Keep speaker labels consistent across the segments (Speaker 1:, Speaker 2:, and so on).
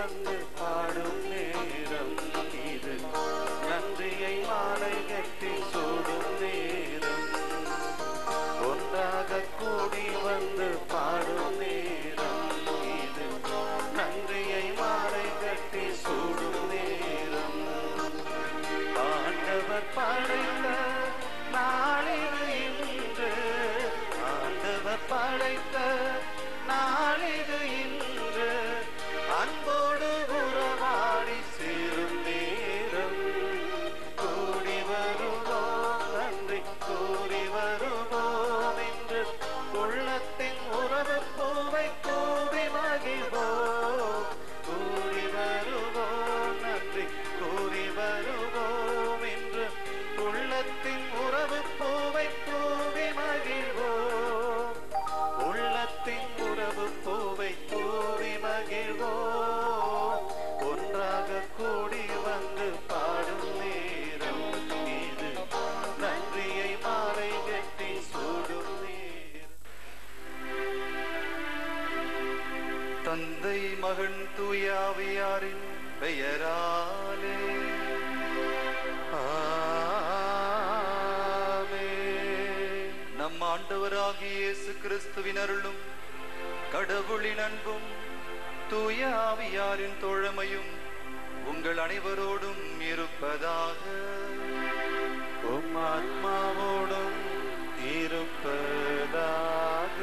Speaker 1: வந்து பாடும் நேரம் இது நன்றியை மாலை கட்டி சூடும் நேரம் ஒன்றாக கூடி வந்து பாடும் நேரம் இது நன்றியை மாலை கட்டி சூடும் நேரம் ஆண்டவர் படைத்த நாளிது இன்று ஆண்டவர் படைத்த நாளிது இன்று அன்போடு உறவாடி சேரும் நேரம் கூடி வருவோம் நன்றி கூடி வருவோம் என்று உள்ளத்தின் உறவு பூவை கூடி மகிழ்வோம் கூடி வருவோம் நன்றி கூடி வருவோம் என்று உள்ளத்தின் உறவு பூவை கூவி மகிழ்வோம் உள்ளத்தின் உறவு பூவை கூவி மகிழ்வோம் ஒன்றாக கூடி வந்து பாடும் நேரம் இது நன்றியை மாலை கட்டி சூடும் நேரம் தந்தை மகன் தூயாவியாரின் பெயராலே ஆமென். நம் ஆண்டவராகிய இயேசு கிறிஸ்துவின் அருளும் கடவுளின் அன்பும் தூய ஆவியாரின் தோழமையும் உங்கள் அனைவரோடும் இருப்பதாக உம் ஆத்மாவோடும் இருப்பதாக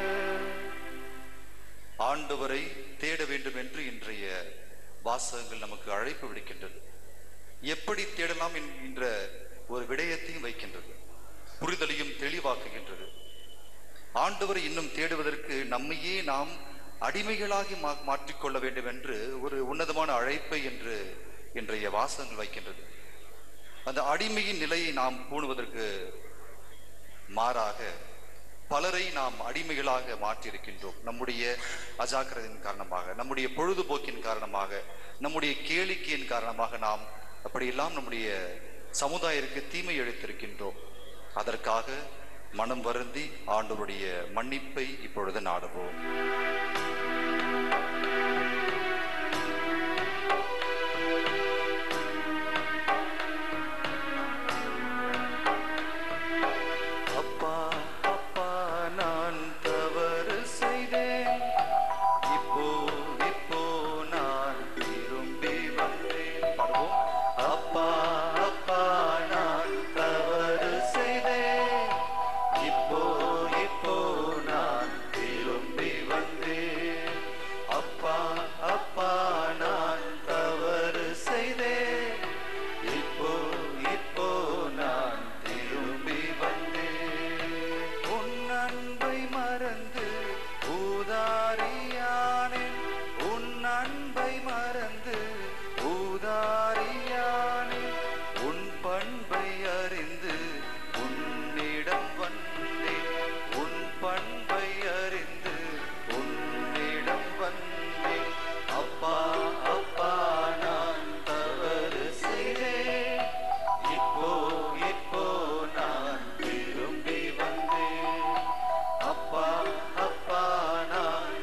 Speaker 2: ஆண்டவரை தேட வேண்டும் என்று இன்றைய வாசகங்கள் நமக்கு அழைப்பு விடுக்கின்றது எப்படி தேடலாம் என்கின்ற ஒரு விடயத்தையும் வைக்கின்றது புரிதலையும் தெளிவாக்குகின்றது ஆண்டவரை இன்னும் தேடுவதற்கு நம்மையே நாம் அடிமைகளாகி மா- மாற்றிக்கொள்ள வேண்டும் என்று ஒரு உன்னதமான அழைப்பை என்று இன்றைய வாசகங்கள் வைக்கின்றது அந்த அடிமையின் நிலையை நாம் பூணுவதற்கு மாறாக பலரை நாம் அடிமைகளாக மாற்றியிருக்கின்றோம் நம்முடைய அஜாக்கிரதையின் காரணமாக நம்முடைய பொழுதுபோக்கின் காரணமாக நம்முடைய கேளிக்கையின் காரணமாக நாம் அப்படியெல்லாம் நம்முடைய சமுதாயத்திற்கு தீமை இழைத்திருக்கின்றோம் அதற்காக மனம் வருந்தி ஆண்டவருடைய மன்னிப்பை இப்பொழுது நாடுவோம்
Speaker 1: அப்பா அப்பா நான் தவறு செய்தேன் இப்போ இப்போ நான் திரும்பி வந்தேன் பாடுவோம் அப்பா அப்பா நான் தவறு செய்தேன் இப்போ இப்போ நான் திரும்பி வந்தேன் அப்பா அப்பா நான் தவறு செய்தேன் இப்போ இப்போ நான் திரும்பி வந்தேன் உன் அன்பை மறந்து ஊதாரியானேன் உன் அன்பை மறந்து ஊதாரியானேன் உன் பண்பை அறிந்து உன்னிடம் வந்தேன் உன் பண்பை அறிந்து உன்னிடம் வந்தேன் அப்பா அப்பா நான் தவறு செய்தேன் இப்போ இப்போ நான் திரும்பி வந்தேன் அப்பா அப்பா நான்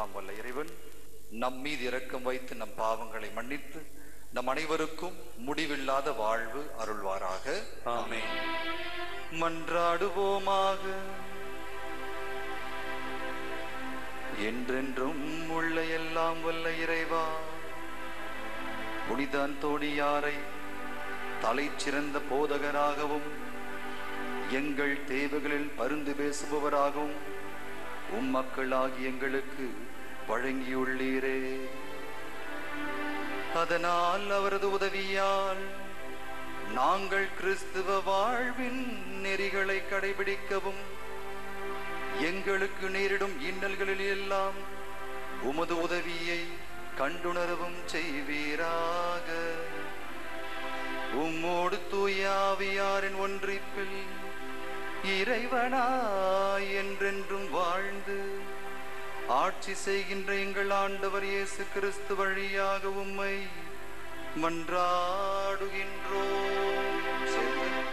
Speaker 2: எல்லாம் வல்ல இறைவன் நம் மீது இரக்கம் வைத்து நம் பாவங்களை மன்னித்து நம் அனைவருக்கும் முடிவில்லாத வாழ்வு அருள்வாராக
Speaker 1: ஆமென்
Speaker 2: மன்றாடுவோமாக என்றென்றும் உள்ள எல்லாம் வல்ல இறைவா புனித அந்தோணியாரை தலை சிறந்த போதகராகவும் எங்கள் தேவைகளில் பருந்து பேசுபவராகவும் உம் மக்களாகி எங்களுக்கு வழங்கியுள்ளீரே அதனால் அவரது உதவியால் நாங்கள் கிறிஸ்துவ வாழ்வின் நெறிகளை கடைபிடிக்கவும் எங்களுக்கு நேரிடும் இன்னல்களில் எல்லாம் உமது உதவியை கண்டுணரவும் செய்வீராக உம்மோடு தூயாவியாரின் ஒன்றிப்பில் இறைவனாய் என்றென்றும் வாழ்ந்து ஆட்சி செய்கின்ற எங்கள் ஆண்டவர் இயேசு கிறிஸ்து வழியாக உம்மை மன்றாடுகின்றோம் சேர்ந்து.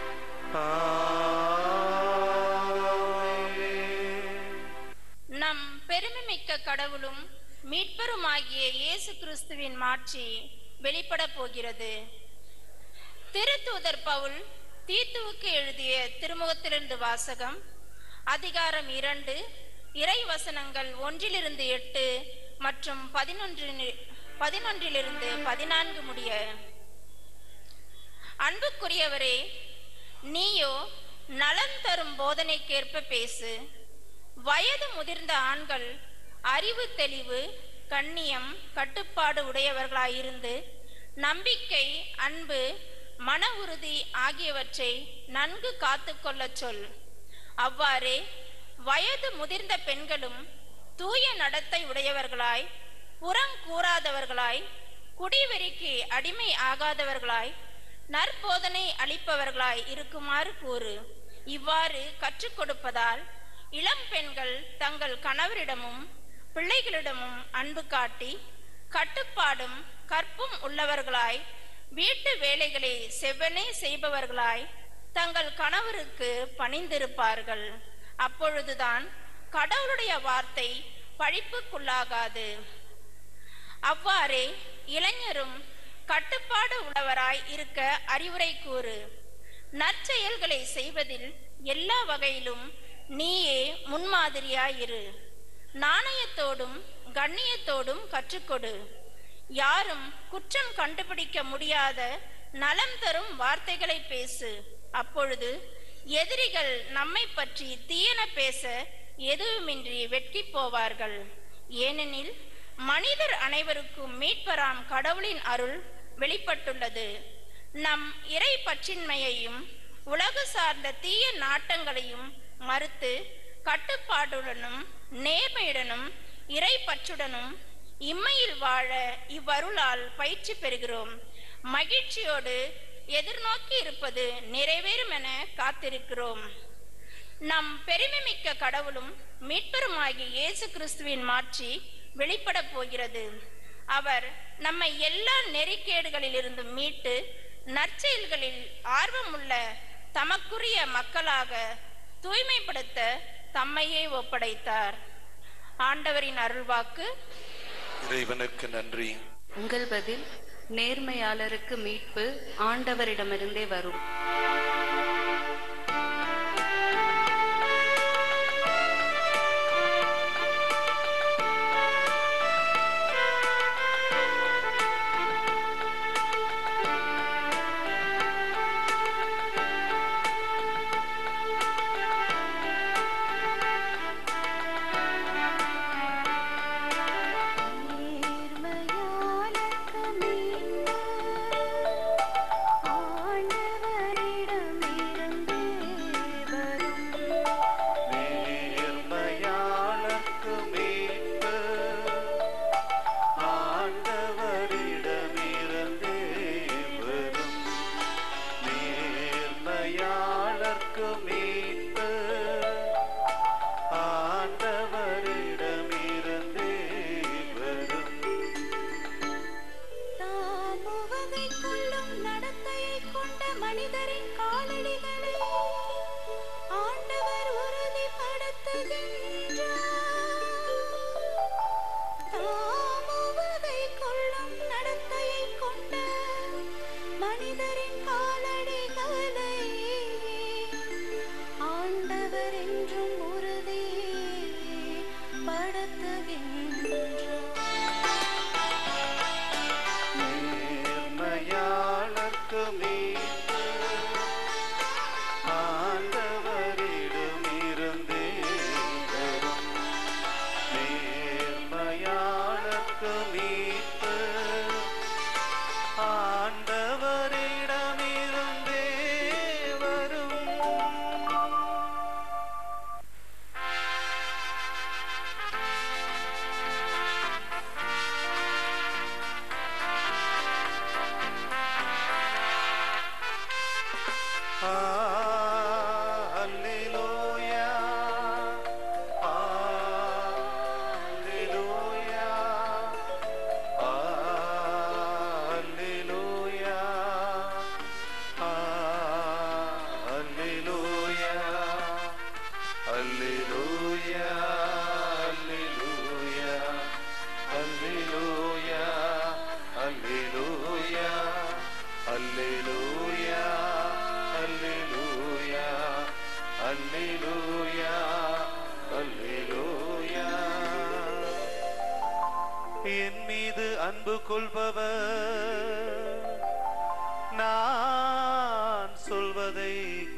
Speaker 2: ஆமென்.
Speaker 3: நம் பெருமைமிக்க கடவுளும் மீட்பருமாகிய இயேசு கிறிஸ்துவின் மாட்சி வெளிப்பட போகிறது திருத்தூதர் பவுல் தீத்துவுக்கு எழுதிய திருமுகத்திலிருந்து வாசகம் அதிகாரம் இரண்டு இறை வசனங்கள் ஒன்றிலிருந்து எட்டு மற்றும் பதினொன்று பதினொன்றிலிருந்து பதினான்கு முடிய அன்புக்குரியவரே நீயோ நலம் தரும் போதனைக்கேற்ப பேசு வயது முதிர்ந்த ஆண்கள் அறிவு தெளிவு கண்ணியம் கட்டுப்பாடு உடையவர்களாயிருந்து நம்பிக்கை அன்பு மன உறுதி ஆகியவற்றை நன்கு காத்துக்கொள்ளச் சொல் அவ்வாறே வயது முதிர்ந்த பெண்களும் தூய நடத்தை உடையவர்களாய் புறங்கூறாதவர்களாய் குடிவெறிக்கு அடிமை ஆகாதவர்களாய் நற்போதனை அளிப்பவர்களாய் இருக்குமாறு கூறு இவ்வாறு கற்றுக் கொடுப்பதால் இளம் பெண்கள் தங்கள் கணவரிடமும் பிள்ளைகளிடமும் அன்பு காட்டி கட்டுப்பாடும் கற்பும் உள்ளவர்களாய் வீட்டு வேலைகளை செவ்வனே செய்பவர்களாய் தங்கள் கணவருக்கு பணிந்திருப்பார்கள் அப்பொழுதுதான் கடவுளுடைய வார்த்தை பழிப்புக்குள்ளாகாது அவ்வாறே இளைஞரும் கட்டுப்பாடு உள்ளவராய் இருக்க அறிவுரை கூறு நற்செயல்களை செய்வதில் எல்லா வகையிலும் நீயே முன்மாதிரியாயிரு நாணயத்தோடும் கண்ணியத்தோடும் கற்றுக்கொடு யாரும் குற்றம் கண்டுபிடிக்க முடியாத நலம் தரும் வார்த்தைகளை பேசு அப்பொழுது எதிரிகள் நம்மை பற்றி தீயன பேச எதுவுமின்றி வெட்கி போவார்கள் ஏனெனில் மனிதர் அனைவருக்கும் மீட்பராம் கடவுளின் அருள் வெளிப்பட்டுள்ளது நம் இறை பற்றின்மையையும் உலகு சார்ந்த தீய நாட்டங்களையும் மறுத்து கட்டுப்பாடுடனும் நேர்மையுடனும் இறை பற்றுடனும் இம்மையில் வாழ இவ்வருளால் பயிற்சி பெறுகிறோம் மகிழ்ச்சியோடு எதிர்நோக்கி இருப்பது நிறைவேறும் என காத்திருக்கிறோம் நம் பெருமைமிக்க கடவுளும் மீட்பருமாகிய இயேசு கிறிஸ்துவின் மாட்சி வெளிப்பட போகிறது அவர் நம்மை எல்லா நெறிக்கேடுகளிலிருந்து மீட்டு நற்செயல்களில் ஆர்வமுள்ள தமக்குரிய மக்களாக தூய்மைப்படுத்த தம்மையே ஒப்படைத்தார் ஆண்டவரின் அருள்வாக்கு
Speaker 1: இறைவனுக்கு நன்றி
Speaker 4: உங்கள் பதில் நேர்மையாளருக்கு மீட்பு ஆண்டவரிடமிருந்தே வரும்
Speaker 5: நேர்மையாளர்க்கு மீட்பு ஆண்டவரிடமிருந்தே
Speaker 1: நேர்மையாளர்க்கு மீட்பு ஆண்டவரிடமிருந்தே வரும். நேர்மையாளர்க்கு மீட்பு ஆண்டவரிடமிருந்தே வரும் Alleluia. Alleluia. Alleluia. Alleluia. Alleluia. Alleluia. Alleluia. Alleluia. Alleluia. Alleluia. Alleluia. Alleluia. என் மீது அன்பு கொள்பவர் நான் சொல்வதை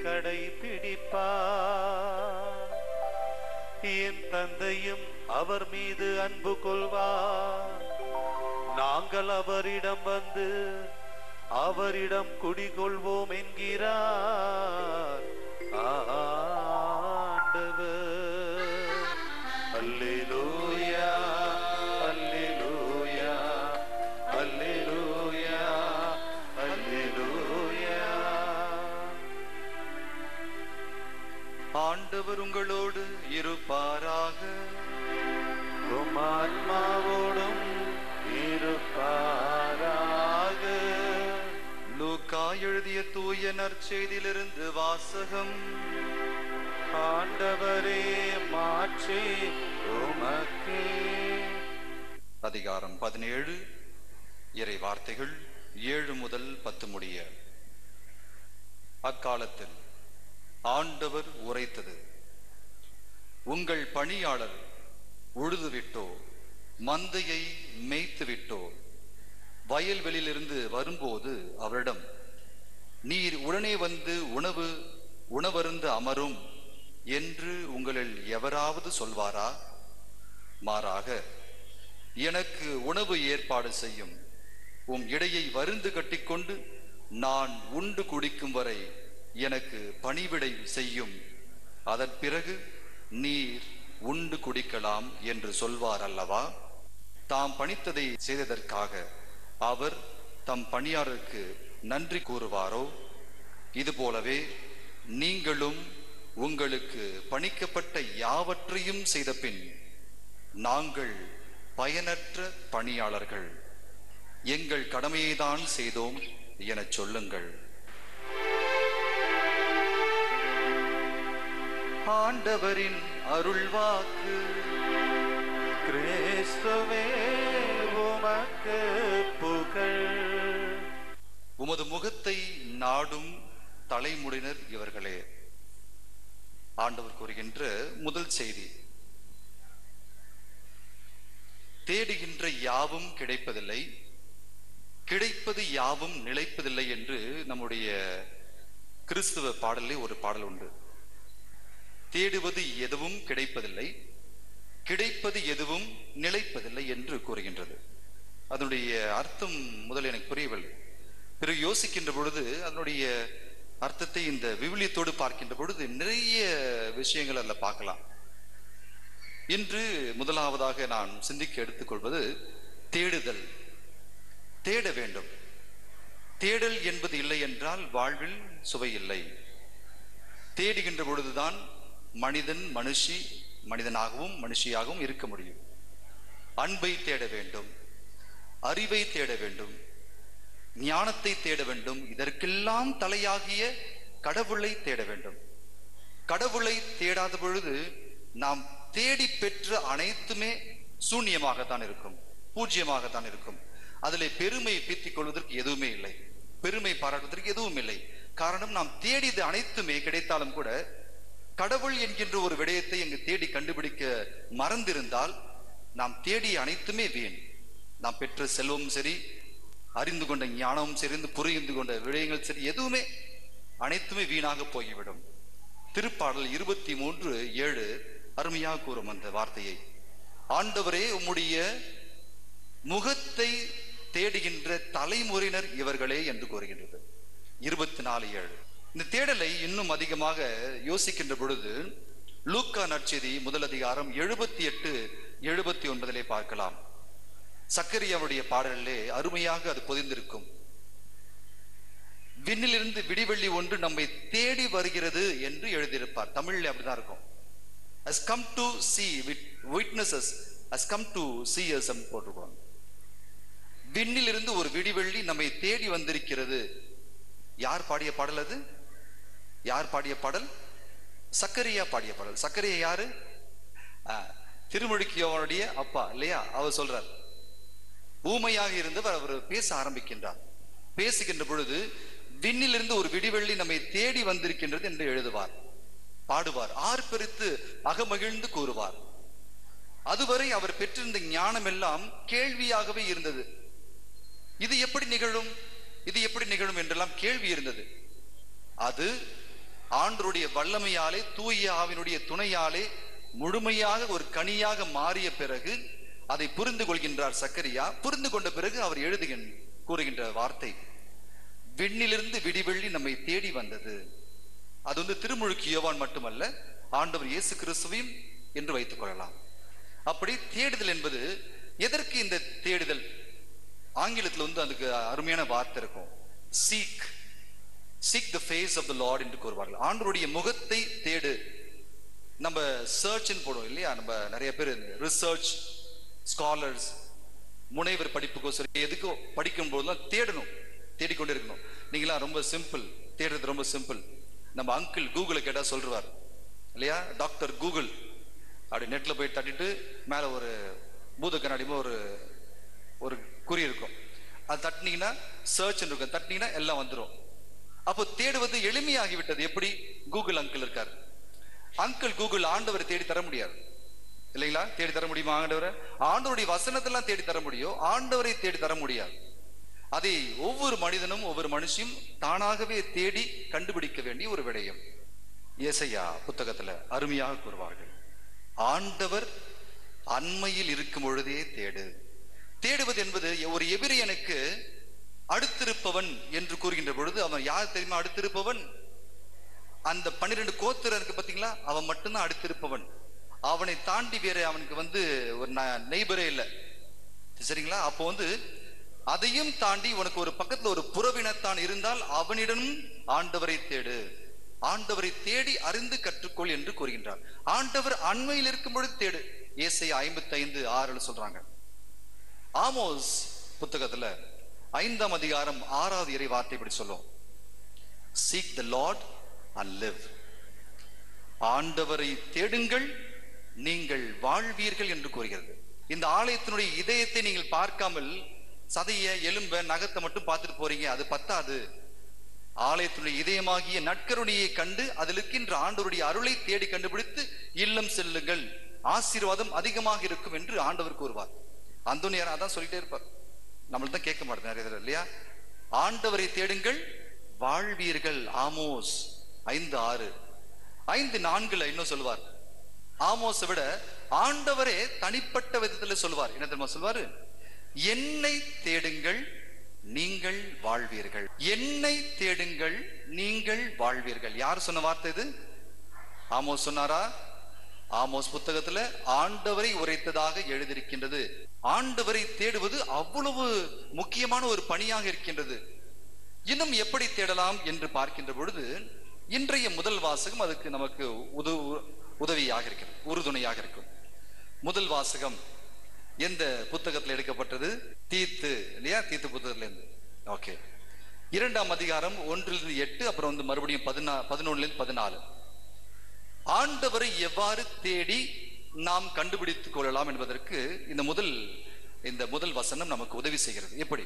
Speaker 1: கடைபிடிப்பார் என் தந்தையும் அவர் மீது அன்பு கொள்வார் நாங்கள் அவரிடம் வந்து அவரிடம் குடிகொள்வோம் என்கிறார் ஆண்டவர் அல்லேலூயா அல்லேலூயா அல்லேலூயா அல்லேலூயா
Speaker 2: ஆண்டவர் உங்களோடு இருப்பாராக
Speaker 1: உம் ஆன்மாவோடும் இருப்பாராக
Speaker 2: லூக்கா எழுதிய தூய நற்செய்தியிலிருந்து வாசகம்
Speaker 1: ஆண்டவரே மாற்றி உமக்கே
Speaker 2: அதிகாரம் பதினேழு இறை வார்த்தைகள் ஏழு முதல் பத்து முடிய அக்காலத்தில் ஆண்டவர் உரைத்தது உங்கள் பணியாளர் உழுதுவிட்டோ மந்தையை மேய்த்துவிட்டோ வயல்வெளியிலிருந்து வரும்போது அவரிடம் நீர் உடனே வந்து உணவு உணவருந்து அமரும் என்று உங்களில் எவராவது சொல்வாரா மாறாக எனக்கு உணவு ஏற்பாடு செய்யும் உம் இடையை வருந்து கட்டிக்கொண்டு நான் உண்டு குடிக்கும் வரை எனக்கு பணிவிடை செய்யும் அதன் பிறகு நீர் உண்டு குடிக்கலாம் என்று சொல்வார் அல்லவா தாம் பணித்ததை செய்ததற்காக அவர் தம் பணியாளருக்கு நன்றி கூறுவாரோ இதுபோலவே நீங்களும் உங்களுக்கு பணிக்கப்பட்ட யாவற்றையும் செய்த பின் நாங்கள் பயனற்ற பணியாளர்கள் எங்கள் கடமையைதான் செய்தோம் எனச் சொல்லுங்கள் ஆண்டவரின் அருள்வாக்கு
Speaker 1: கிறிஸ்துவே உமக்கு புகழ்
Speaker 2: உமது முகத்தை நாடும் தலைமுடியினர் இவர்களே ஆண்டவர் கூறுகின்ற முதல் செய்தி தேடுகின்ற யாவும் கிடைப்பதில்லை கிடைப்பது யாவும் நிலைப்பதில்லை என்று நம்முடைய கிறிஸ்துவ பாடலிலே ஒரு பாடல் உண்டு தேடுவது எதுவும் கிடைப்பதில்லை கிடைப்பது எதுவும் நிலைப்பதில்லை என்று கூறுகின்றது அதனுடைய அர்த்தம் முதல் எனக்கு புரியவில்லை பிறகு யோசிக்கின்ற பொழுது அதனுடைய அர்த்தத்தை இந்த விவிலியத்தோடு பார்க்கின்ற பொழுது நிறைய விஷயங்கள் அதில் பார்க்கலாம் இன்று முதலாவதாக நான் சிந்திக்க எடுத்துக்கொள்வது தேடுதல் தேட வேண்டும் தேடல் என்பது இல்லை என்றால் வாழ்வில் சுவை இல்லை தேடுகின்ற பொழுதுதான் மனிதன் மனுஷி மனிதனாகவும் மனுஷியாகவும் இருக்க முடியும் அன்பை தேட வேண்டும் அறிவை தேட வேண்டும் ஞானத்தை தேட வேண்டும் இதற்கெல்லாம் தலையாகிய கடவுளை தேட வேண்டும் கடவுளை தேடாத பொழுது நாம் தேடி பெற்ற அனைத்துமே சூன்யமாகத்தான் இருக்கும் பூஜ்யமாகத்தான் இருக்கும் அதிலே பெருமை பீத்திக் கொள்வதற்கு எதுவுமே இல்லை பெருமை பாராட்டுவதற்கு எதுவும் இல்லை காரணம் நாம் தேடியது அனைத்துமே கிடைத்தாலும் கூட கடவுள் என்கின்ற ஒரு விடயத்தை எங்கு தேடி கண்டுபிடிக்க மறந்திருந்தால் நாம் தேடிய அனைத்துமே வீண் நாம் பெற்ற செல்வமும் சரி அறிந்து கொண்ட ஞானமும் சரி புரிந்து கொண்ட விடயங்கள் சரி எதுவுமே அனைத்துமே வீணாக போய்விடும் திருப்பாடல் இருபத்தி மூன்று ஏழு அருமையாக கூறும் அந்த வார்த்தையை ஆண்டவரே உம்முடைய முகத்தை தேடுகின்ற தலைமுறையினர் இவர்களே என்று கூறுகின்றது இருபத்தி நாலு ஏழு இந்த தேடலை இன்னும் அதிகமாக யோசிக்கின்ற பொழுது லூக்கா நற்செய்தி முதல் அதிகாரம் எழுபத்தி எட்டு எழுபத்தி ஒன்பதிலே பார்க்கலாம் சக்கரியாவுடைய பாடலிலே அருமையாக அது பொதிந்திருக்கும் விண்ணிலிருந்து விடிவெள்ளி ஒன்று நம்மை தேடி வருகிறது என்று எழுதியிருப்பார் தமிழ்ல அப்படிதான் இருக்கும் has come to see with witnesses has come to see us ன்னு போட்டிருக்கோம் விண்ணிலிருந்து ஒரு விடிவெள்ளி நம்மை தேடி வந்திருக்கிறது யார் பாடிய பாடல் அது யார் பாடிய பாடல் சக்கரியா பாடிய பாடல் சக்கரியா யாரு ஆ, திருமுழுக்கியோவனுடைய அப்பா இல்லையா அவர் சொல்றார் ஊமையாக இருந்தவர் அவர் பேச ஆரம்பிக்கின்றார் பேசுகின்ற பொழுது விண்ணிலிருந்து ஒரு விடிவெள்ளி நம்மை தேடி வந்திருக்கின்றது என்று எழுதுவார் பாடுவார் ஆர்ப்பரித்து அகமகிழ்ந்து கூறுவார் அதுவரை அவர் பெற்றிருந்த ஞானம் எல்லாம் கேள்வியாகவே இருந்தது இது எப்படி நிகழும் இது எப்படி நிகழும் என்றெல்லாம் கேள்வி இருந்தது அது ஆண்டருடைய வல்லமையாலே தூய ஆவினுடைய துணையாலே முழுமையாக ஒரு கனியாக மாறிய பிறகு அதை புரிந்து கொள்கின்றார் சக்கரியா புரிந்து கொண்ட பிறகு அவர் எழுதுகின்ற கூறுகின்ற வார்த்தை விண்ணிலிருந்து விடிவெள்ளி நம்மை தேடி வந்தது அது வந்து திருமுழுக்கு யோவான் மட்டுமல்ல ஆண்டவர் இயேசு கிறிஸ்துவையும் என்று வைத்துக் கொள்ளலாம் அப்படி தேடுதல் என்பது எதற்கு இந்த தேடுதல் ஆங்கிலத்தில் வந்து அதுக்கு அருமையான வார்த்தை இருக்கும் seek seek the face of the lord என்று கூறுவார்கள் ஆண்டவருடைய முகத்தை தேடு நம்ம சர்ச்னு போடுவோம் இல்லையா நம்ம நிறைய பேர் ரிசர்ச் ஸ்காலர்ஸ் முனைவர் படிப்புக்கோ சரி எதுக்கோ படிக்கும் போதுலாம் தேடணும் தேடிக்கொண்டே இருக்கணும் நீங்களாம் ரொம்ப சிம்பிள் தேடுறது ரொம்ப சிம்பிள் நம்ம அங்கிள் கூகுளை கேட்டா சொல்றார் இல்லையா டாக்டர் கூகுள் அப்படி நெட்ல போய் தட்டிட்டு மேல ஒரு பூத கண்ணாடிமா ஒரு ஒரு குறி இருக்கும் அது தட்டினீங்கன்னா சர்ச் இருக்கும் தட்டினீங்கன்னா எல்லாம் வந்துரும் அப்போ தேடுவது எளிமையாகி விட்டது எப்படி கூகுள் அங்கிள் இருக்கார் அங்கிள் கூகுள் ஆண்டவரை தேடி தர முடியாது இல்லைங்களா தேடி தர முடியுமா ஆண்டவரை ஆண்டவருடைய வசனத்தெல்லாம் தேடி தர முடியும் ஆண்டவரை தேடி தர முடியாது அதை ஒவ்வொரு மனிதனும் ஒவ்வொரு மனுஷியும் தானாகவே தேடி கண்டுபிடிக்க வேண்டிய ஒரு விடயம் ஏசையா புத்தகத்துல அருமையாக கூறுவார்கள் ஆண்டவர் அண்மையில் இருக்கும் பொழுதே தேடு தேடுவது என்பது ஒரு எபிரியனுக்கு அடுத்திருப்பவன் என்று கூறுகின்ற பொழுது அவன் யார் தெரியுமா அடுத்திருப்பவன் அந்த பன்னிரெண்டு கோத்திரம் இருக்கு பாத்தீங்களா அவன் மட்டும்தான் அடுத்திருப்பவன் அவனை தாண்டி வேற அவனுக்கு வந்து ஒரு நெய்பரே இல்லை சரிங்களா அப்போ வந்து அதையும் தாண்டி உனக்கு ஒரு பக்கத்துல ஒரு புறவினத்தான் இருந்தால் அவனிடமும் ஆண்டவரை தேடு ஆண்டவரை தேடி அறிந்து கற்றுக்கொள் என்று கூறுகின்றார் ஆண்டவர் அண்மையில் இருக்கும் பொழுது தேடு ஏசை ஐம்பத்தி ஐந்து ஆறுல சொல்றாங்க ஆமோஸ் புத்தகத்துல ஐந்தாம் அதிகாரம் ஆறாவது இறை வார்த்தை இப்படி சொல்லும் seek the lord and live ஆண்டவரை தேடுங்கள் நீங்கள் வாழ்வீர்கள் என்று கூறுகிறது இந்த ஆலயத்தினுடைய இதயத்தை நீங்கள் பார்க்காமல் சதைய எலும்ப நகத்தை மட்டும் பார்த்துட்டு போறீங்க அது பத்தாது ஆலயத்தினுடைய இதயமாகிய நற்கருணையை கண்டு அதில் இருக்கின்ற ஆண்டவருடைய அருளை தேடி கண்டுபிடித்து இல்லம் செல்லுங்கள் ஆசீர்வாதம் அதிகமாக இருக்கும் என்று ஆண்டவர் கூறுவார் அந்தோனியார் அதான் சொல்லிட்டே இருப்பார் நம்மள்தான் தான் கேட்க மாட்டேன் நிறைய தடவை இல்லையா ஆண்டவரை தேடுங்கள் வாழ்வீர்கள் ஆமோஸ் ஐந்து ஆறு ஐந்து நான்குல இன்னும் சொல்லுவார் ஆமோஸை விட ஆண்டவரே தனிப்பட்ட விதத்துல சொல்வார் என்ன தெரியுமா சொல்வாரு என்னை தேடுங்கள் நீங்கள் வாழ்வீர்கள் என்னை தேடுங்கள் நீங்கள் வாழ்வீர்கள் யார் சொன்ன வார்த்தை இது ஆமோஸ் சொன்னாரா ஆமோஸ் புத்தகத்துல ஆண்டவரை உரைத்ததாக எழுதியிருக்கின்றது ஆண்டவரை தேடுவது அவ்வளவு முக்கியமான ஒரு பணியாக இருக்கின்றது இன்னும் எப்படி தேடலாம் என்று பார்க்கின்ற பொழுது இன்றைய முதல் வாசகம் அதுக்கு நமக்கு உதவு உதவியாக இருக்கிறது உறுதுணையாக இருக்கும் முதல் வாசகம் எந்த புத்தகத்தில் எடுக்கப்பட்டது தீத்து இல்லையா தீத்து புத்தகத்துல இருந்து ஓகே இரண்டாம் அதிகாரம் ஒன்றிலிருந்து எட்டு அப்புறம் வந்து மறுபடியும் பதினா பதினொன்னுல இருந்து பதினாலு ஆண்டவரை எவ்வாறு தேடி நாம் கண்டுபிடித்துக் கொள்ளலாம் என்பதற்கு இந்த முதல் இந்த முதல் வசனம் நமக்கு உதவி செய்கிறது எப்படி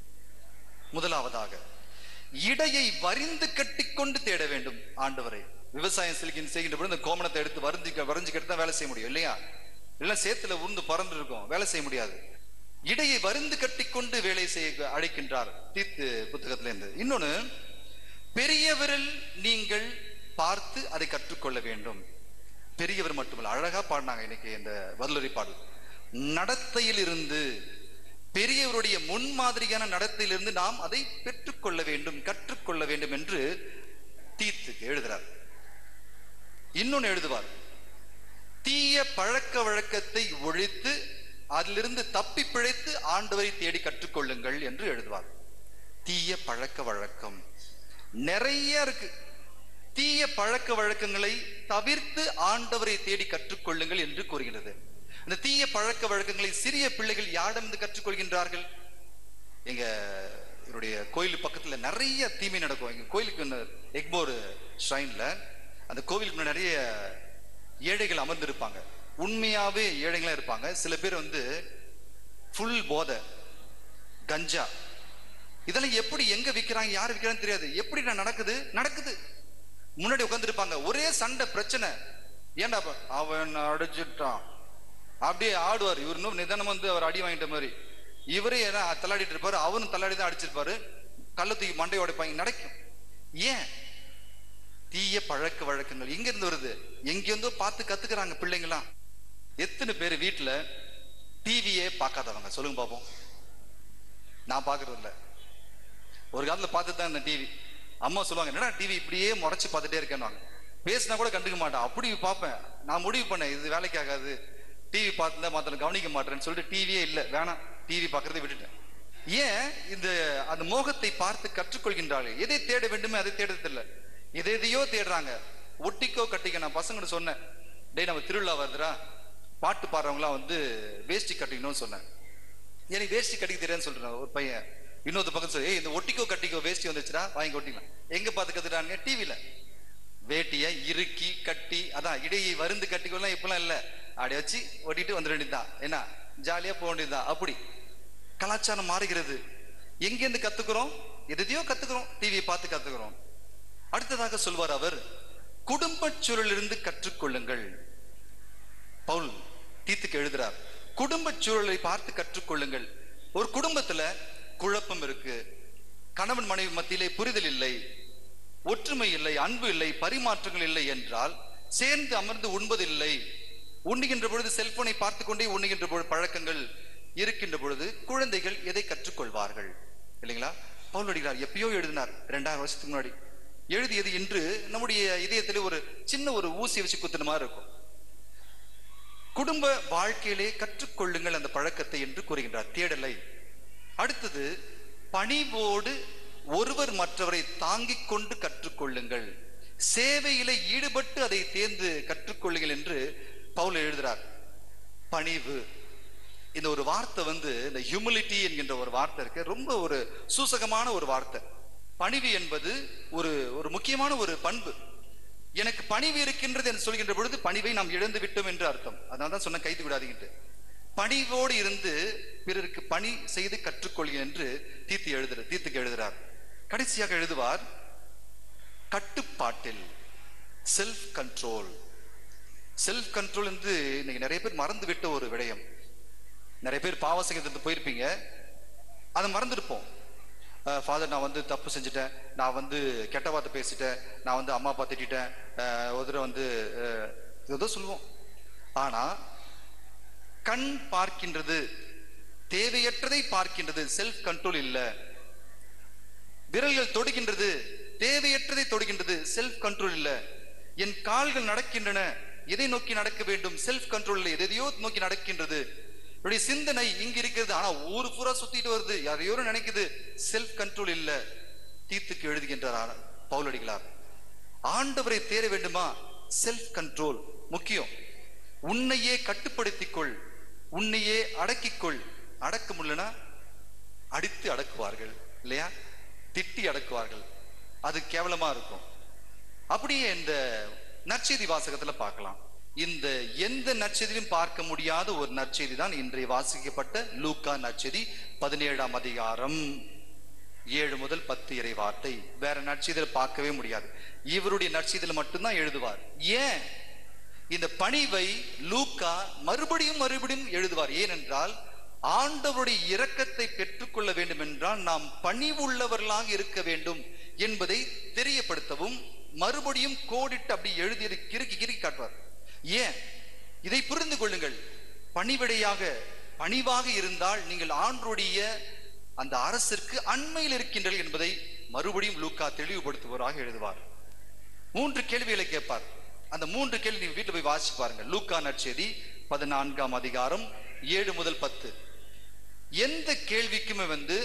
Speaker 2: முதலாவதாக இடையை வரிந்து கட்டிக்கொண்டு தேட வேண்டும் ஆண்டவரை விவசாயம் செலுக்கி செய்கின்ற பொழுது இந்த கோமணத்தை எடுத்து வரைஞ்சி வரைஞ்சிக்கிட்டு தான் வேலை செய்ய முடியும் இல்லையா இல்லைன்னா சேத்துல உருந்து பறந்து இருக்கும் வேலை செய்ய முடியாது இடையை வருந்து கட்டிக்கொண்டு வேலை செய்ய அழைக்கின்றார் தீத்து புத்தகத்துல இருந்து இன்னொன்னு பெரியவரில் நீங்கள் பார்த்து அதை கற்றுக்கொள்ள வேண்டும் பெரியவர் மட்டுமல்ல அழகா பாடினாங்க இன்னைக்கு இந்த வல்லூரி பாடல் நடத்தையில் இருந்து பெரியவருடைய முன்மாதிரியான நடத்தையிலிருந்து நாம் அதை பெற்றுக்கொள்ள வேண்டும் கற்றுக்கொள்ள வேண்டும் என்று தீத்துக்கு எழுதுறார் இன்னொன்னு எழுதுவார் தீய பழக்க வழக்கத்தை ஒழித்து அதிலிருந்து தப்பி பிழைத்து ஆண்டவரை தேடி கற்றுக்கொள்ளுங்கள் என்று எழுதுவார் தீய பழக்க வழக்கம் நிறைய இருக்கு தீய பழக்க வழக்கங்களை தவிர்த்து ஆண்டவரை தேடி கற்றுக்கொள்ளுங்கள் என்று கூறுகிறது இந்த தீய பழக்க வழக்கங்களை சிறிய பிள்ளைகள் யாரிடமிருந்து கற்றுக்கொள்கின்றார்கள் எங்க என்னுடைய கோயில் பக்கத்துல நிறைய தீமை நடக்கும் எங்க கோயிலுக்கு ஒண்ணு எக்மோர் ஷ்ரைன்ல அந்த கோவிலுக்கு முன்னாடி நிறைய ஏழைகள் அமர்ந்திருப்பாங்க உண்மையாவே ஏழைகளா இருப்பாங்க சில பேர் வந்து ஃபுல் போதை கஞ்சா இதெல்லாம் எப்படி எங்க விக்கிறாங்க யார் விக்கிறான்னு தெரியாது எப்படி நான் நடக்குது நடக்குது முன்னாடி உட்காந்துருப்பாங்க ஒரே சண்டை பிரச்சனை ஏன்டா அப்ப? அவன் அடிச்சிட்டான் அப்படியே ஆடுவார் இவர் இன்னும் நிதானம் வந்து அவர் அடி வாங்கிட்ட மாதிரி இவரே ஏன்னா தள்ளாடிட்டு இருப்பாரு அவரும் தள்ளாடி தான் அடிச்சிருப்பாரு கள்ள தூக்கி மண்டை உடைப்பாங்க நடக்கும் ஏன் தீய பழக்க வழக்கங்கள் எங்க இருந்து வருது எங்கேருந்தோ பார்த்து கத்துக்கிறாங்க பிள்ளைங்களாம் எத்தனை பேர் வீட்டுல டிவியே பார்க்காதவங்க சொல்லுங்க பாப்போம் நான் பார்க்கறது இல்ல ஒரு காலத்துல பார்த்துட்டு தான் இந்த டிவி அம்மா சொல்லுவாங்க என்னடா டிவி இப்படியே முறைச்சு பார்த்துட்டே இருக்கேன்னு பேசினா கூட கண்டுக்க மாட்டேன் அப்படி பார்ப்பேன் நான் முடிவு பண்ணேன் இது வேலைக்கு ஆகாது டிவி பார்த்துருந்தா மத்தவங்க கவனிக்க மாட்டேன்னு சொல்லிட்டு டிவியே இல்லை வேணாம் டிவி பார்க்கறதை விட்டுட்டேன் ஏன் இந்த அந்த மோகத்தை பார்த்து கற்றுக்கொள்கின்றார்கள் எதை தேட வேண்டுமே அதை தேடுறதில்ல எதை எதையோ தேடுறாங்க ஒட்டிக்கோ கட்டிக்க நான் பசங்கிட்ட சொன்னேன் டேய் நம்ம திருவிழா வருதுடா பாட்டு பாடுறவங்களாம் வந்து வேஷ்டி கட்டிக்கணும்னு சொன்னேன் எனக்கு வேஷ்டி கட்டிக்க தெரியாதுன்னு சொல்றேன் ஒரு பையன் இன்னொரு பக்கம் சொல்லி "ஏய், இந்த ஒட்டிக்கோ கட்டிக்கோ வேஷ்டி வந்துச்சுடா வாங்கி ஒட்டிக்கலாம் எங்க பார்த்து கத்துட்டானுங்க டிவில வேட்டிய இறுக்கி கட்டி அதான் இடையை வருந்து கட்டிக்கலாம் இப்பெல்லாம் இல்ல அப்படி வச்சு ஒட்டிட்டு வந்துட வேண்டியதுதான் என்ன ஜாலியா போக வேண்டியதுதான் அப்படி கலாச்சாரம் மாறுகிறது எங்கேருந்து கத்துக்கிறோம் எதையோ கத்துக்கிறோம் டிவியை பார்த்து கத்துக்கிறோம் அடுத்ததாக சொல்வார் அவர் குடும்பச் சூழலிலிருந்து கற்றுக்கொள்ளுங்கள் பவுல் தீத்துக்கு எழுதுறார் குடும்பச் சூழலை பார்த்து கற்றுக்கொள்ளுங்கள் ஒரு குடும்பத்துல குழப்பம் இருக்கு கணவன் மனைவி மத்தியிலே புரிதல் இல்லை ஒற்றுமை இல்லை அன்பு இல்லை பரிமாற்றங்கள் இல்லை என்றால் சேர்ந்து அமர்ந்து உண்பதில்லை உண்ணுகின்ற பொழுது செல்போனை பார்த்து கொண்டே உண்ணுகின்ற பொழுது பழக்கங்கள் இருக்கின்ற பொழுது குழந்தைகள் எதை கற்றுக்கொள்வார்கள் இல்லைங்களா பவுல் அடிகளார் எப்பயோ எழுதினார் ரெண்டாயிரம் வருஷத்துக்கு முன்னாடி எழுதியது இன்று நம்முடைய இதயத்திலே ஒரு சின்ன ஒரு ஊசி வச்சு குத்துன மாதிரி இருக்கும் குடும்ப வாழ்க்கையிலே கற்றுக்கொள்ளுங்கள் அந்த பழக்கத்தை என்று கூறுகின்றார் தேடலை அடுத்தது பணிவோடு ஒருவர் மற்றவரை தாங்கிக் கொண்டு கற்றுக்கொள்ளுங்கள் சேவையில ஈடுபட்டு அதை தேர்ந்து கற்றுக்கொள்ளுங்கள் என்று பவுல் எழுதுறார் பணிவு இந்த ஒரு வார்த்தை வந்து இந்த ஹியூமிலிட்டி என்கின்ற ஒரு வார்த்தை இருக்கு ரொம்ப ஒரு சூசகமான ஒரு வார்த்தை பணிவு என்பது ஒரு ஒரு முக்கியமான ஒரு பண்பு எனக்கு பணிவு இருக்கின்றது என்று சொல்கின்ற பொழுது பணிவை நாம் இழந்து விட்டோம் என்று அர்த்தம் அதனால தான் சொன்ன கைது விடாதீங்கட்டு பணிவோடு இருந்து பிறருக்கு பணி செய்து கற்றுக்கொள்க என்று தீர்த்து எழுதுற தீர்த்துக்கு எழுதுறார் கடைசியாக எழுதுவார் கட்டுப்பாட்டில் செல்ஃப் கண்ட்ரோல் செல்ஃப் கண்ட்ரோல் என்று இன்னைக்கு நிறைய பேர் மறந்து விட்ட ஒரு விடயம் நிறைய பேர் பாவசங்கத்துக்கு போயிருப்பீங்க அதை மறந்துருப்போம் ஃபாதர் நான் வந்து தப்பு செஞ்சுட்டேன் நான் வந்து கெட்ட வார்த்தை பேசிட்டேன் நான் வந்து அம்மா அப்பா திட்டிட்டேன் அஹ், ஒரு தடவை வந்து அஹ், ஏதோ சொல்லுவோம் ஆனா கண் பார்க்கின்றது தேவையற்றதை பார்க்கின்றது செல்ஃப் கண்ட்ரோல் இல்ல விரல்கள் தொடுகின்றது தேவையற்றதை தொடுகின்றது செல்ஃப் கண்ட்ரோல் இல்ல என் கால்கள் நடக்கின்றன எதை நோக்கி நடக்க வேண்டும் செல்ஃப் கண்ட்ரோல் இல்லை எதையோ நோக்கி நடக்கின்றது என்னுடைய சிந்தனை இங்க இருக்கிறது ஆனா ஊரு பூரா சுத்திட்டு வருது யாரையோ நினைக்குது செல்ஃப் கண்ட்ரோல் இல்ல தீத்துக்கு எழுதுகின்றார் ஆன- பவுலடிகளார் ஆண்டவரை தேட வேண்டுமா செல்ஃப் கண்ட்ரோல் முக்கியம் உன்னையே கட்டுப்படுத்திக் கொள் உன்னையே அடக்கிக்கொள் அடக்க முடியலனா அடித்து அடக்குவார்கள் இல்லையா திட்டி அடக்குவார்கள் அது கேவலமா இருக்கும் அப்படியே இந்த நற்செய்தி வாசகத்துல பார்க்கலாம் இந்த எந்த நற்செய்தியிலும் பார்க்க முடியாத ஒரு நற்செய்தி தான் இன்றைய வாசிக்கப்பட்ட லூக்கா நற்செய்தி பதினேழாம் அதிகாரம் ஏழு முதல் பத்து இறை வார்த்தை வேற நற்செய்தியில் பார்க்கவே முடியாது இவருடைய நற்செய்தியில் மட்டும்தான் எழுதுவார் ஏன் இந்த பணிவை லூக்கா மறுபடியும் மறுபடியும் எழுதுவார் ஏனென்றால் ஆண்டவருடைய இரக்கத்தை பெற்றுக்கொள்ள வேண்டும் என்றால் நாம் பணிவுள்ளவர்களாக இருக்க வேண்டும் என்பதை தெரியப்படுத்தவும் மறுபடியும் கோடிட்டு அப்படி எழுதி கிறுக்கி கிறுக்கி காட்டுவார் ஏன் இதை புரிந்து கொள்ளுங்கள் பணிவிடையாக பணிவாக இருந்தால் நீங்கள் ஆண்டருடைய அந்த அரசிற்கு அண்மையில் இருக்கின்றீர்கள் என்பதை மறுபடியும் லூக்கா தெளிவுபடுத்துவராக எழுதுவார் மூன்று கேள்விகளை கேட்பார் அந்த மூன்று கேள்வி நீங்க வீட்டுல போய் வாசிச்சு பாருங்க லூக்கா நற்செய்தி பதினான்காம் அதிகாரம் ஏழு முதல் பத்து எந்த கேள்விக்குமே வந்து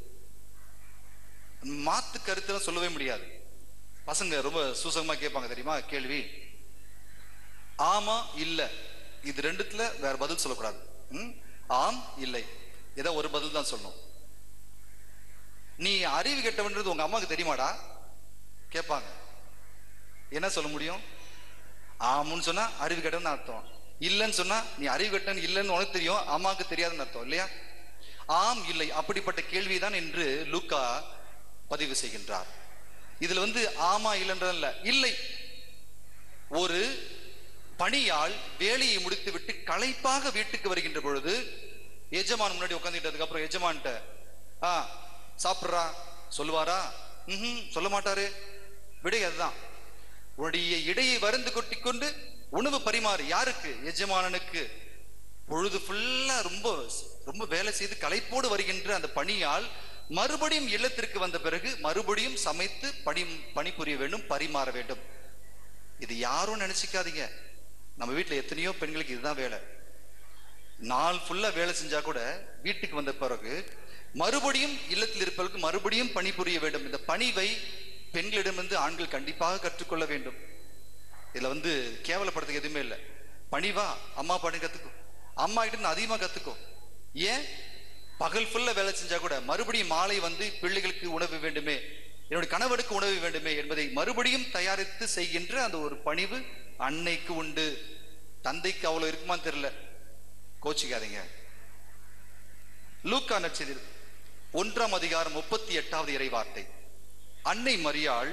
Speaker 2: மாத்து கருத்துலாம் சொல்லவே முடியாது பசங்க ரொம்ப சூசகமா கேட்பாங்க தெரியுமா கேள்வி ஆமா இல்ல இது ரெண்டுத்துல வேற பதில் சொல்லக்கூடாது ம்? ஆம் இல்லை ஏதோ ஒரு பதில் தான் சொல்லணும் நீ அறிவு கெட்டவன்றது உங்க அம்மாவுக்கு தெரியுமாடா கேட்பாங்க என்ன சொல்ல முடியும் ஆமுன்னு சொன்னா அறிவு கெட்டவன் அர்த்தம் இல்லைன்னு சொன்னா நீ அறிவு கெட்டன் இல்லைன்னு உனக்கு தெரியும் அம்மாவுக்கு தெரியாதுன்னு அர்த்தம் இல்லையா ஆம் இல்லை அப்படிப்பட்ட கேள்விதான் என்று லூக்கா பதிவு செய்கின்றார் இதுல வந்து ஆமா இல்லைன்றதில்ல இல்லை ஒரு பணியால் வேலையை முடித்துவிட்டு களைப்பாக வீட்டுக்கு வருகின்ற பொழுது எஜமான் முன்னாடி உட்காந்துட்டதுக்கு அப்புறம் எஜமான்ட்ட ஆ சாப்பிட்றா சொல்லுவாரா ம் சொல்ல மாட்டாரு விடை அதுதான் உன்னுடைய இடையை வருந்து கொட்டி கொண்டு உணவு பரிமாறு யாருக்கு எஜமானனுக்கு பொழுது ஃபுல்லா ரொம்ப ரொம்ப வேலை செய்து களைப்போடு வருகின்ற அந்த பணியால் மறுபடியும் இல்லத்திற்கு வந்த பிறகு மறுபடியும் சமைத்து பணி பணிபுரிய வேண்டும் பரிமாற வேண்டும் இது யாரும் நினைச்சுக்காதீங்க நம்ம வீட்டுல எத்தனையோ பெண்களுக்கு இதுதான் வேலை நாள் ஃபுல்லா வேலை செஞ்சா கூட வீட்டுக்கு வந்த பிறகு மறுபடியும் இல்லத்தில் இருப்பவர்களுக்கு மறுபடியும் பணிபுரிய வேண்டும் இந்த பணிவை பெண்களிடமிருந்து ஆண்கள் கண்டிப்பாக கற்றுக்கொள்ள வேண்டும் இதுல வந்து கேவலப்படுறதுக்கு எதுவுமே இல்லை பணிவா அம்மா பணி கத்துக்கோ அம்மா கிட்ட இருந்து அதிகமா கத்துக்கோ ஏன் பகல் ஃபுல்லா வேலை செஞ்சா கூட மறுபடியும் மாலை வந்து பிள்ளைகளுக்கு உணவு வேண்டுமே என்னுடைய கணவருக்கு உணவு வேண்டுமே என்பதை மறுபடியும் தயாரித்து செய்கின்ற அந்த ஒரு பணிவு அன்னைக்கு உண்டு தந்தைக்கு அவ்வளவு இருக்குமான்னு தெரியல கோச்சிக்காதீங்க லூக்கா நற்செய்தி ஒன்றாம் அதிகாரம் முப்பத்தி எட்டாவது இறை வார்த்தை அன்னை மரியாள்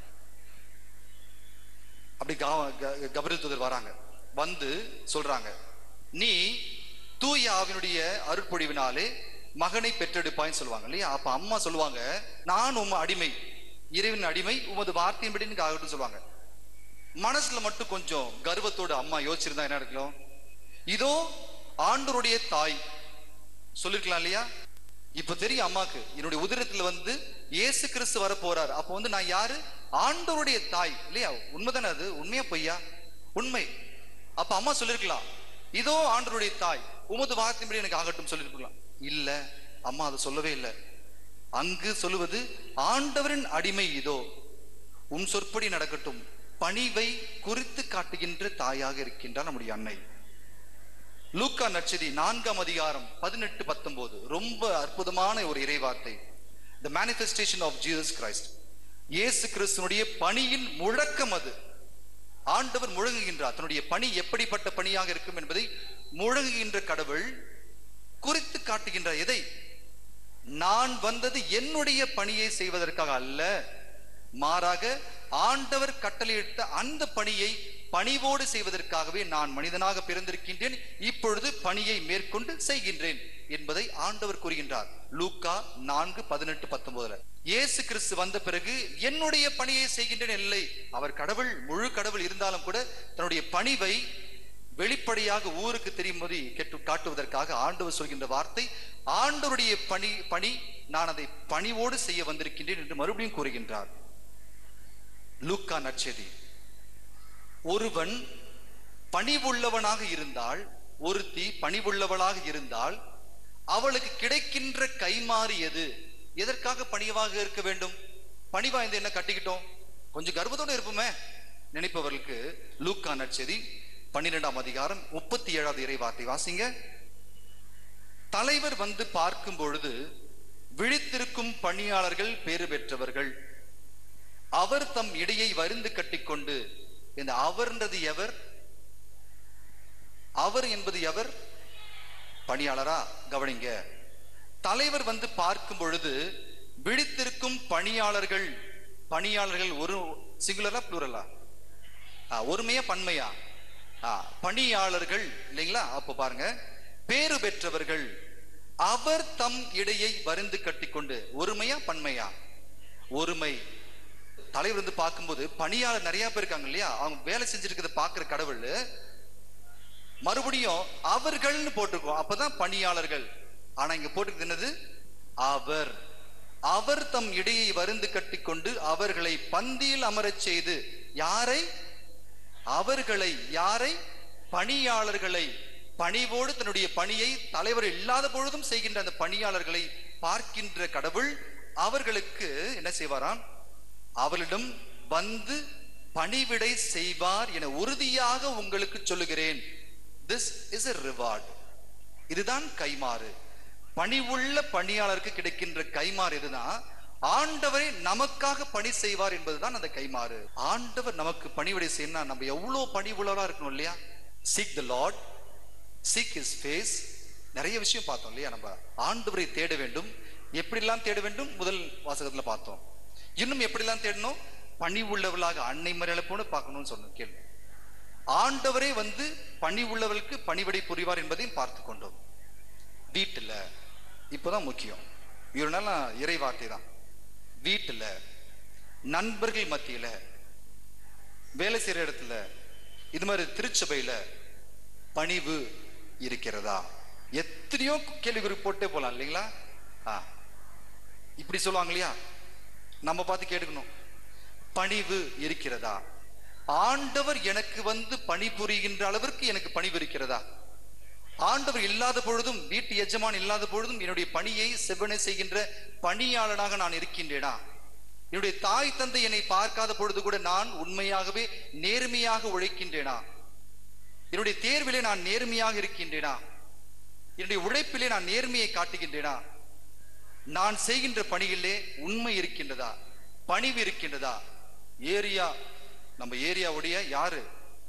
Speaker 2: அப்படி கா- க- கபரியேல் தூதர் வராங்க வந்து சொல்றாங்க நீ தூய ஆவினுடைய அருட்பொழிவினாலே மகனை பெற்றெடுப்பாய்ன்னு சொல்லுவாங்க இல்லையா அப்ப அம்மா சொல்லுவாங்க நான் உம் அடிமை இறைவன் அடிமை உமது வார்த்தையின்படி எனக்கு ஆகட்டும் சொல்லுவாங்க மனசுல மட்டும் கொஞ்சம் கர்வத்தோட அம்மா யோசிச்சிருந்தா என்ன இருக்கும் இதோ ஆண்டவருடைய தாய் சொல்லிருக்கலாம் இல்லையா இப்ப தெரியும் அம்மாக்கு என்னுடைய உதிரத்துல வந்து இயேசு கிறிஸ்து வர போறார் அப்போ வந்து நான் யாரு ஆண்டவருடைய தாய் இல்லையா உண்மைதானே அது உண்மையா பொய்யா உண்மை அப்ப அம்மா சொல்லிருக்கலாம் இதோ ஆண்டவருடைய தாய் உமது வார்த்தையின்படி எனக்கு ஆகட்டும் சொல்லிருக்கலாம் இல்ல அம்மா அதை சொல்லவே இல்லை அங்கு சொல்லுவது ஆண்டவரின் அடிமை இதோ உன் சொற்படி நடக்கட்டும் பணிவை குறித்து காட்டுகின்ற தாயாக இருக்கின்றார் நம்முடைய அன்னை லூக்கா நற்செய்தி நான்காம் அதிகாரம் பதினெட்டு பத்தொன்பது ரொம்ப அற்புதமான ஒரு இறைவார்த்தை the manifestation of Jesus Christ இயேசு கிறிஸ்துனுடைய பணியின் முழக்கம் அது ஆண்டவர் முழங்குகின்றார் தன்னுடைய பணி எப்படிப்பட்ட பணியாக இருக்கும் என்பதை முழங்குகின்ற கடவுள் குறித்து காட்டுகின்றார் எதை நான் வந்தது என்னுடைய பணியை செய்வதற்காக அல்ல மாறாக ஆண்டவர் கட்டளையிட்ட அந்த பணியை பணிவோடு செய்வதற்காகவே நான் மனிதனாக பிறந்திருக்கின்றேன் இப்பொழுது பணியை மேற்கொண்டு செய்கின்றேன் என்பதை ஆண்டவர் கூறுகின்றார் லூக்கா நான்கு பதினெட்டு பத்தொன்பதுல இயேசு கிறிஸ்து வந்த பிறகு என்னுடைய பணியை செய்கின்றேன் இல்லை அவர் கடவுள் முழு கடவுள் இருந்தாலும் கூட தன்னுடைய பணிவை வெளிப்படையாக ஊருக்கு தெரியும்படி கெட்டு காட்டுவதற்காக ஆண்டவர் சொல்கின்ற வார்த்தை ஆண்டவருடைய பணி பணி நான் அதை பணிவோடு செய்ய வந்திருக்கின்றேன் என்று மறுபடியும் கூறுகின்றார் லூக்கா நற்செய்தி ஒருவன் பணிவுள்ளவனாக இருந்தால் ஒருத்தி பணிவுள்ளவளாக இருந்தால் அவளுக்கு கிடைக்கின்ற கைமாறு எது எதற்காக பணிவாக இருக்க வேண்டும் பணிவா இந்த என்ன கட்டிக்கிட்டோம் கொஞ்சம் கர்வத்தோட இருப்போமே நினைப்பவர்களுக்கு லூக்கா நற்செய்தி பன்னிரெண்டாம் அதிகாரம் முப்பத்தி ஏழாவது இறை வார்த்தை வாசிங்க தலைவர் வந்து பார்க்கும் பொழுது விழித்திருக்கும் பணியாளர்கள் பேறு பெற்றவர்கள் அவர் தம் இடையை வருந்து கட்டிக்கொண்டு இந்த அவர்ன்றது எவர் அவர் என்பது எவர் பணியாளரா கவனிங்க தலைவர் வந்து பார்க்கும் பொழுது விழித்திருக்கும் பணியாளர்கள் பணியாளர்கள் ஒரு சிங்குலரா ப்ளூரலா ஒருமையா பன்மையா ஆ, பணியாளர்கள் இல்லைங்களா அப்ப பாருங்க பேறு பெற்றவர்கள் அவர் தம் இடையை வருந்து கட்டிக்கொண்டு ஒருமையா பன்மையா ஒருமை தலைவர் வந்து பார்க்கும்போது பணியாளர் நிறைய பேர் இருக்காங்க இல்லையா அவங்க வேலை செஞ்சிருக்கிறத பார்க்கிற கடவுள் மறுபடியும் அவர்கள்னு போட்டிருக்கோம் அப்பதான் பணியாளர்கள் ஆனா இங்க போட்டிருக்கிறது என்னது அவர் அவர் தம் இடையை வருந்து கட்டிக்கொண்டு அவர்களை பந்தியில் அமரச் செய்து யாரை அவர்களை யாரை பணியாளர்களை பணிவோடு தன்னுடைய பணியை தலைவர் இல்லாத பொழுதும் செய்கின்ற அந்த பணியாளர்களை பார்க்கின்ற கடவுள் அவர்களுக்கு என்ன செய்வாராம் அவளிடம் வந்து பணிவிடை செய்வார் என உறுதியாக உங்களுக்கு சொல்லுகிறேன் திஸ் இஸ் a ரிவார்டு இதுதான் கைமாறு பணிவுள்ள பணியாளருக்கு கிடைக்கின்ற கைமாறு இதுதான் ஆண்டவரை நமக்காக பணி செய்வார் என்பதுதான் அந்த கைமாறு ஆண்டவர் நமக்கு பணிவிடை செய்யணும் நம்ம எவ்வளவு பணிவுள்ளவரா இருக்கணும் இல்லையா seek the lord seek his face நிறைய விஷயம் பார்த்தோம் இல்லையா நம்ம ஆண்டவரை தேட வேண்டும் எப்படிலாம் தேட வேண்டும் முதல் வாசகத்துல பார்த்தோம் இன்னும் எப்படிலாம் தேடணும் பணி உள்ளவர்களாக அன்னை மறையில போன பார்க்கணும்னு சொன்னோம் கேள்வி ஆண்டவரே வந்து பணி உள்ளவர்களுக்கு பணிவிடை புரிவார் என்பதையும் பார்த்து கொண்டோம் வீட்டுல இப்போதான் முக்கியம் இவ்வளவு நாள் நான் இறை வார்த்தை தான் வீட்டுல நண்பர்கள் மத்தியில வேலை செய்யற இடத்துல இது மாதிரி திருச்சபையில பணிவு இருக்கிறதா எத்தனையோ கேள்விக்குறி போட்டே போலாம் இல்லைங்களா ஆ இப்படி சொல்லுவாங்க இல்லையா நம்ம பார்த்து கேட்டுக்கணும் பணிவு இருக்கிறதா ஆண்டவர் எனக்கு வந்து பணிபுரிகின்ற அளவிற்கு எனக்கு பணிவு இருக்கிறதா ஆண்டவர் இல்லாத பொழுதும் வீட்டு எஜமான் இல்லாத பொழுதும் என்னுடைய பணியை செவ்வனை செய்கின்ற பணியாளனாக நான் இருக்கின்றேனா என்னுடைய தாய் தந்தை என்னை பார்க்காத பொழுது கூட நான் உண்மையாகவே நேர்மையாக உழைக்கின்றேனா என்னுடைய தேர்விலே நான் நேர்மையாக இருக்கின்றேனா என்னுடைய உழைப்பிலே நான் நேர்மையை காட்டுகின்றேனா நான் செய்கின்ற பணியிலே உண்மை இருக்கின்றதா பணிவு இருக்கின்றதா ஏரியா நம்ம ஏரியாவுடைய யாரு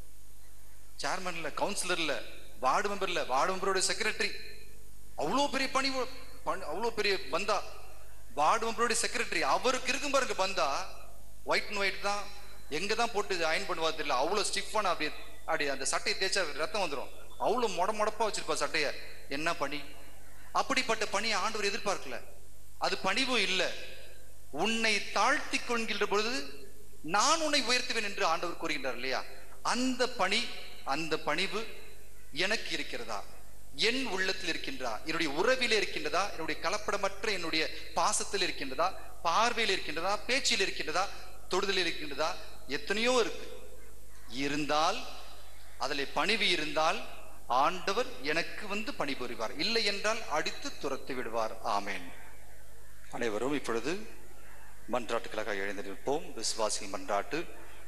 Speaker 2: சேர்மன்ல கவுன்சிலர்ல வார்டு மெம்பர்ல வார்டு மெம்பருடைய செக்ரட்டரி அவ்வளோ பெரிய பணி அவ்வளோ பெரிய பந்தா வார்டு மெம்பருடைய செக்ரட்டரி அவருக்கு இருக்கும் பாருங்க பந்தா ஒயிட் அண்ட் ஒயிட் தான் எங்க தான் போட்டு அயன் பண்ணுவா தெரியல அவ்வளோ ஸ்டிஃபான அப்படி அப்படி அந்த சட்டையை தேய்ச்சா ரத்தம் வந்துடும் அவ்வளோ மொட மொடப்பா வச்சிருப்பா சட்டைய என்ன பணி அப்படிப்பட்ட பணியை ஆண்டவர் எதிர்பார்க்கல அது பணிவும் இல்லை உன்னை தாழ்த்தி கொள்கின்ற பொழுது நான் உன்னை உயர்த்துவேன் என்று ஆண்டவர் கூறுகின்றார் இல்லையா அந்த பணி அந்த பணிவு எனக்கு இருக்கிறதா என் உள்ளத்தில் இருக்கின்றதா என்னுடைய உறவிலே இருக்கின்றதா என்னுடைய கலப்படமற்ற என்னுடைய பாசத்தில் இருக்கின்றதா பார்வையில் இருக்கின்றதா பேச்சில் இருக்கின்றதா தொடுதலில் இருக்கின்றதா எத்தனையோ இருக்கு இருந்தால் அதில் பணிவு இருந்தால் ஆண்டவர் எனக்கு வந்து பணிபுரிவார் இல்லை என்றால் அடித்து துரத்தி விடுவார் ஆமேன் அனைவரும் இப்பொழுது மன்றாட்டுக்களாக எழுந்திருப்போம் விசுவாசிகள் மன்றாட்டு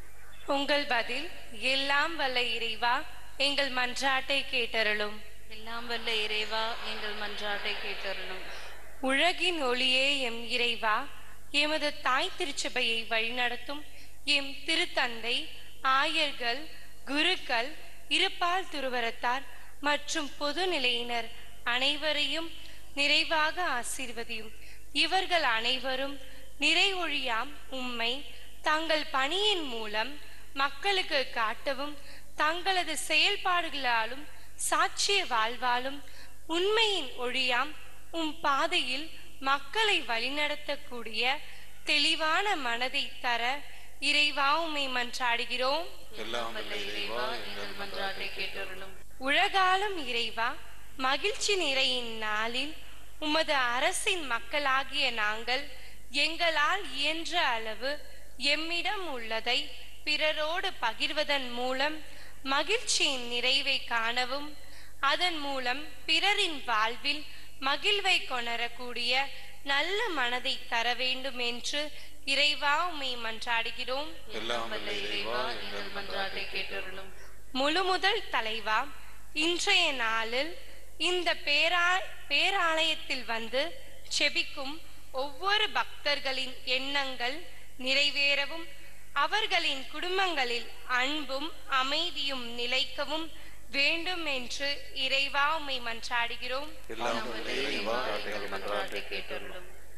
Speaker 5: உங்கள் பதில் எல்லாம் வல்ல இறைவா எங்கள் மன்றாட்டை கேட்டருளும்
Speaker 4: எல்லாம் வல்ல இறைவா எங்கள் மன்றாட்டை கேட்டருளும்
Speaker 5: உலகின் ஒளியே எம் இறைவா எமது தாய் திருச்சபையை வழிநடத்தும் எம் திருத்தந்தை ஆயர்கள் குருக்கள் இருபால் துருவரத்தார் மற்றும் பொது நிலையினர் அனைவரையும் நிறைவாக ஆசீர்வதியும் இவர்கள் அனைவரும் நிறைவொழியாம் உம்மை தங்கள் பணியின் மூலம் மக்களுக்கு காட்டவும் தங்களது செயல்பாடுகளாலும் சாட்சிய வாழ்வாலும் உண்மையின் ஒழியாம் உம் பாதையில் மக்களை வழிநடத்தக்கூடிய தெளிவான மனதை தர இறைவா உம்மை மன்றாடுகிறோம்
Speaker 1: எல்லாம்
Speaker 4: வல்ல இறைவா எங்கள் மன்றாட்டை கேட்டருளும்
Speaker 5: உலகாலும் இறைவா மகிழ்ச்சி நிறையின் நாளில் உமது அரசின் மக்களாகிய நாங்கள் எங்களால் இயன்ற அளவு எம்மிடம் உள்ளதை பிறரோடு பகிர்வதன் மூலம் மகிழ்ச்சியின் நிறைவை காணவும் அதன் மூலம் பிறரின் வாழ்வில் மகிழ்வை கொணரக்கூடிய நல்ல மனதை தர வேண்டும் என்று இறைவா உம்மை மன்றாடுகிறோம்
Speaker 1: எல்லாம்
Speaker 4: வல்ல இறைவா எங்கள் மன்றாட்டை கேட்டருளும்
Speaker 5: முழு முதல் தலைவா இன்றைய நாளில் இந்த பேரா பேராலயத்தில் வந்து செபிக்கும் ஒவ்வொரு பக்தர்களின் எண்ணங்கள் நிறைவேறவும் அவர்களின் குடும்பங்களில் அன்பும் அமைதியும் நிலைக்கவும் வேண்டும் என்று இறைவா உம்மை மன்றாடுகிறோம்
Speaker 1: எல்லாம்
Speaker 4: வல்ல இறைவா எங்கள் மன்றாட்டை கேட்டருளும்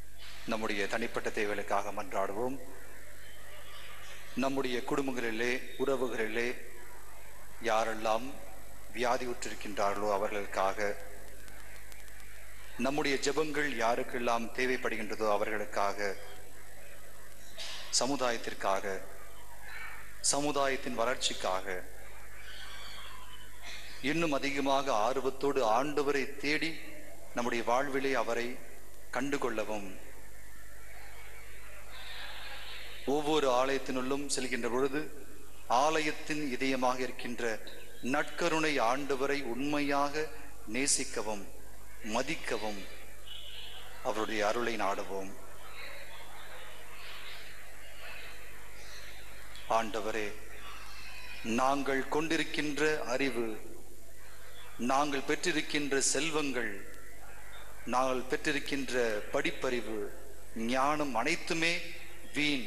Speaker 2: நம்முடைய தனிப்பட்ட தேவைகளுக்காக மன்றாடுவோம் நம்முடைய குடும்பங்களிலே உறவுகளிலே யாரெல்லாம் வியாதியுற்றிருக்கின்றார்களோ அவர்களுக்காக நம்முடைய ஜெபங்கள் யாருக்கெல்லாம் தேவைப்படுகின்றதோ அவர்களுக்காக சமுதாயத்திற்காக சமுதாயத்தின் வளர்ச்சிக்காக இன்னும் அதிகமாக ஆர்வத்தோடு ஆண்டவரை தேடி நம்முடைய வாழ்விலே அவரை கண்டுகொள்ளவும் ஒவ்வொரு ஆலயத்தினுள்ளும் செல்கின்ற பொழுது ஆலயத்தின் இதயமாக இருக்கின்ற நற்கருணை ஆண்டவரை உண்மையாக நேசிக்கவும் மதிக்கவும் அவருடைய அருளை நாடுவோம் ஆண்டவரே நாங்கள் கொண்டிருக்கின்ற அறிவு நாங்கள் பெற்றிருக்கின்ற செல்வங்கள் நாங்கள் பெற்றிருக்கின்ற படிப்பறிவு ஞானம் அனைத்துமே வீண்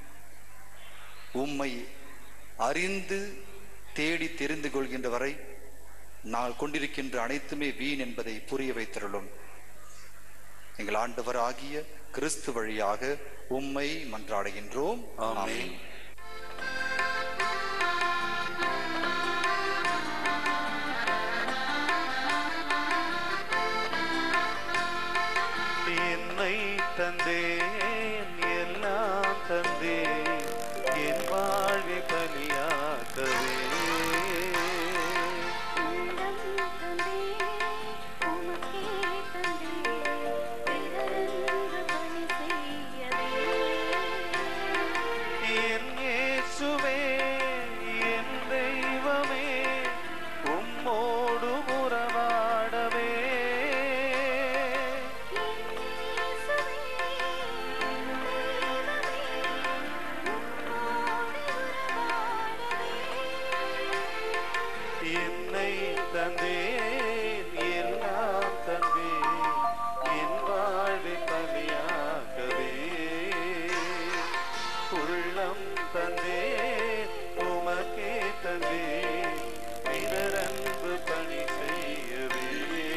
Speaker 2: உம்மை அறிந்து தேடி தெரிந்து கொள்கின்ற வரை நாங்கள் கொண்டிருக்கின்ற அனைத்துமே வீண் என்பதை புரிய வைத்திருளும் எங்கள் ஆண்டவர் ஆகிய கிறிஸ்து வழியாக உம்மை மன்றாடுகின்றோம்
Speaker 1: ஆமென். என்னை தந்தேன் எல்லாம் தந்தேன் என் வாழ்வை பலியாக்கவே என் இயேசுவே என் தெய்வமே உம்மோடு உறவாடவே என்னை தந்தேன் எல்லாம் தந்தேன் என் வாழ்வை பலியாகவே உள்ளம் தந்தேன் உமக்கே தந்தேன் பிறரன்பு பணி செய்யவே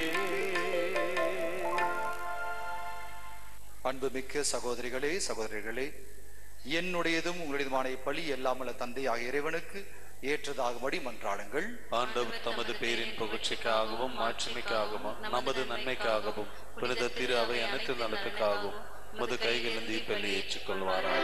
Speaker 2: அன்புமிக்க சகோதரிகளே சகோதரிகளே என்னுடையதும் உங்களுடையதுமான பலி எல்லாமல்ல தந்தை ஆகிய இறைவனுக்கு ஏற்றதாகும்படி மன்றாடுங்கள்
Speaker 1: ஆண்டவர் தமது பேரின் புகழ்ச்சிக்காகவும் மாட்சிமைக்காகவும் நமது நன்மைக்காகவும் புனித திரு அவை அனைத்து நலத்துக்காகவும் உமது கைகளிலிருந்து இப்பள்ளி ஏற்றுக்கொள்வாராக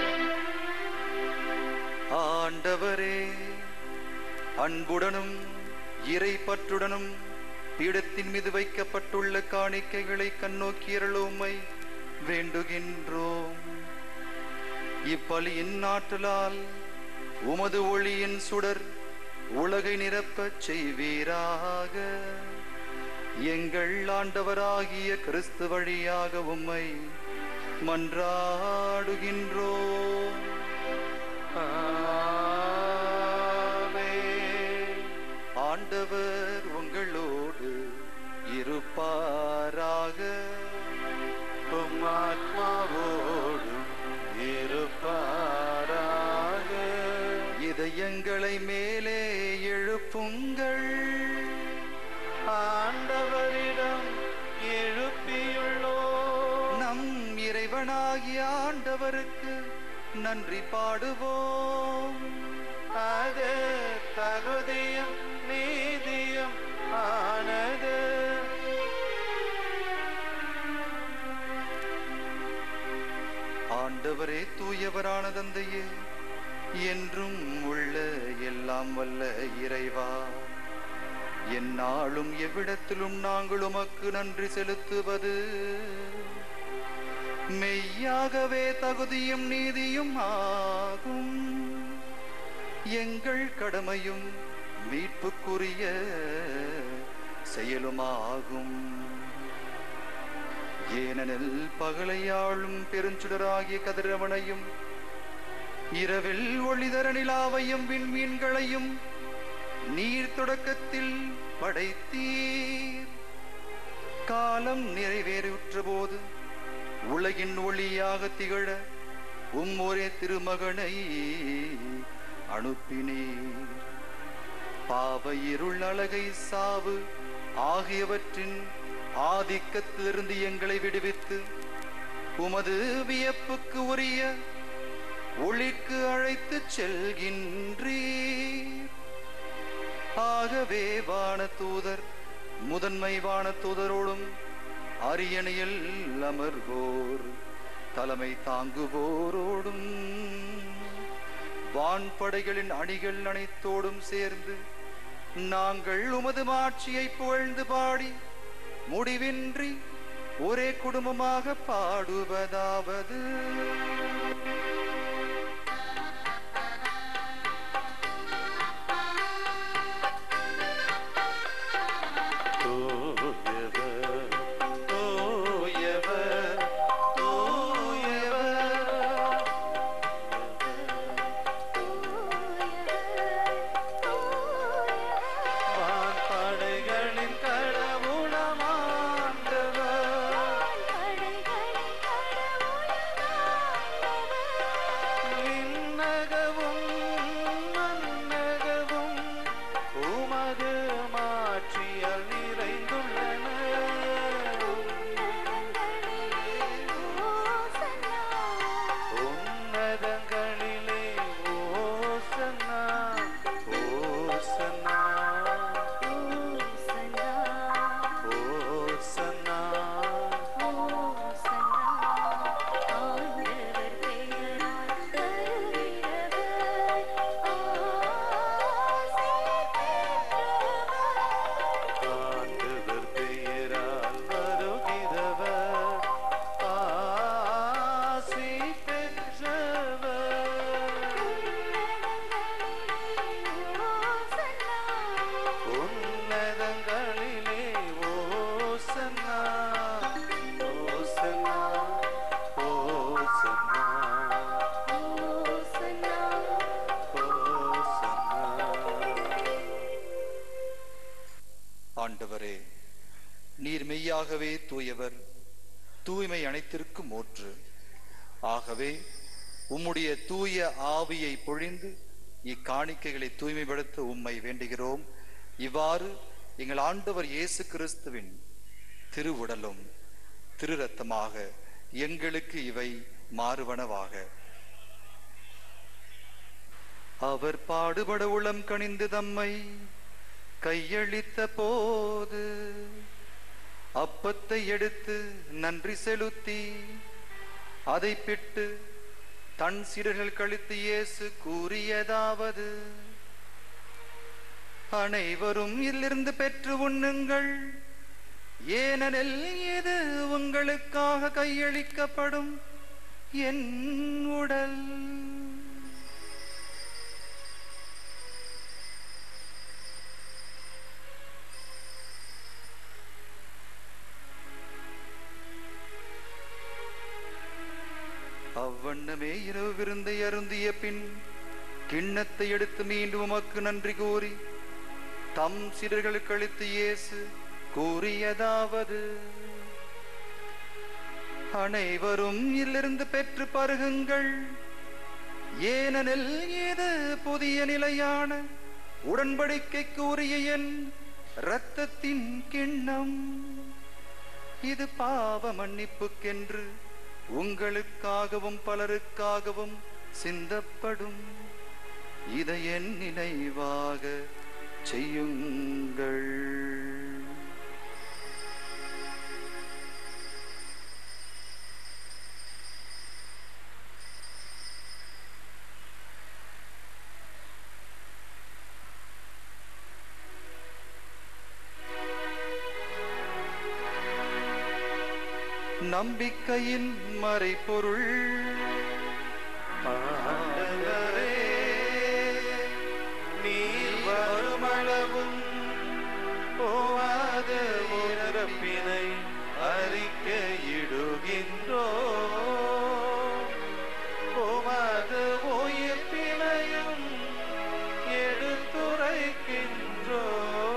Speaker 2: ஆண்டவரே அன்புடனும் இறை பற்றுடனும் பீடத்தின் மீது வைக்கப்பட்டுள்ள காணிக்கைகளை கண்ணோக்கியருளுமை வேண்டுகின்றோம் இப்பலியின் நாட்டலால் உமது ஒளியின் சுடர் உலகை நிரப்பச் செய்வீராக எங்கள் ஆண்டவராகிய கிறிஸ்து வழியாக உம்மை மன்றாடுகின்றோம்
Speaker 1: ஆமென்.
Speaker 2: ஆண்டவர் உங்களோடு இருப்பாராக
Speaker 1: உம் ஆத்மாவோடும் இருப்பாராக
Speaker 2: இதயங்களை மேலே எழுப்புங்கள்
Speaker 1: ஆண்டவரிடம் எழுப்பியுள்ளோ
Speaker 2: நம் இறைவனாகிய ஆண்டவருக்கு நன்றி பாடுவோம்
Speaker 1: அது தகுதியும் நீதியும் ஆனது
Speaker 2: ஆண்டவரே தூயவரான தந்தையே என்றும் உள்ள எல்லாம் வல்ல இறைவா எந்நாளும் எவ்விடத்திலும் நாங்கள் உமக்கு நன்றி செலுத்துவது மெய்யாகவே தகுதியும் நீதியும் ஆகும் எங்கள் கடமையும் மீட்புக்குரிய செயலுமாகும் ஏனெனில் பகலையாளும் பெருஞ்சுடராகிய கதிரவனையும் இரவில் ஒளிதர நிலாவையும் விண்மீன்களையும் நீர் தொடக்கத்தில் படைத்தீர் காலம் நிறைவேறியுற்ற போது உலகின் ஒளியாக திகழ உம் ஒரே திருமகனை அனுப்பினீர் பாவ இருள் அழகை சாவு ஆகியவற்றின் ஆதிக்கத்திலிருந்து எங்களை விடுவித்து உமது வியப்புக்கு உரிய ஒளிக்கு அழைத்துச் செல்கின்றீர் ஆகவே வானதூதர் முதன்மை வானதூதரோடும் அரியணையில் அமர்வோர் தலைமை தாங்குவோரோடும் வான்படைகளின் அணிகள் அனைத்தோடும் சேர்ந்து நாங்கள் உமது மாட்சியை புகழ்ந்து பாடி முடிவின்றி ஒரே குடும்பமாக பாடுவதாவது
Speaker 1: தூயவர், தூயவர், தூயவர். வான்படைகளின் கடவுளமாண்டவர் விண்ணகவும் மண்ணகவும் உமது மாட்சியால் நிறைந்துள்ளன உன்னதங்களிலே ஓசன்னா ஓசன்னா ஓசன்னா ஆண்டவர் பெயரால் வருகிறவர் ஆசி பெற்றவர் உன்னதங்களிலே ஓசன்னா ஓசன்னா ஓசன்னா ஓசன்னா
Speaker 2: ஆண்டவரே நீர் மெய்யாகவே தூயவர் தூய்மை அனைத்திற்கும் ஊற்று ஆகவே உம்முடைய தூய ஆவியை பொழிந்து இக்காணிக்கைகளை தூய்மைப்படுத்த உம்மை வேண்டுகிறோம் இவ்வாறு எங்கள் ஆண்டவர் இயேசு கிறிஸ்துவின் திருவுடலும் திரு ரத்தமாக எங்களுக்கு இவை மாறுவனவாக அவர் பாடுபட உளம் கனிந்து தம்மை கையளித்த போது அப்பத்தை எடுத்து நன்றி செலுத்தி அதை பிட்டு தன் சீடர்கள் கழித்து இயேசு கூறியதாவது அனைவரும் இதிலிருந்து பெற்று உண்ணுங்கள் ஏனெனில் இது உங்களுக்காக கையளிக்கப்படும் என் உடல் அவ்வண்ணமே இரவு விருந்தை அருந்திய பின் கிண்ணத்தை எடுத்து மீண்டும் உமக்கு நன்றி கூறி தம் சிறர்களுக்கு அளித்து இயேசு கூறியதாவது அனைவரும் இதிலிருந்து பெற்று பருகுங்கள் ஏனெனில் இது புதிய நிலையான உடன்படிக்கைக்கு உரிய என் இரத்தத்தின் கிண்ணம் இது பாவ மன்னிப்புக்கென்று உங்களுக்காகவும் பலருக்காகவும் சிந்தப்படும் இதை என் நினைவாக செய்யுங்கள் நம்பிக்கையின் மறைபொருள்
Speaker 1: ஆண்டவரே, நீர் வருமளவும் போவாத இறப்பினை அறிக்கையிடுகின்றோ போவாத உயிர்ப்பினையும் எடுத்துரைக்கின்றோ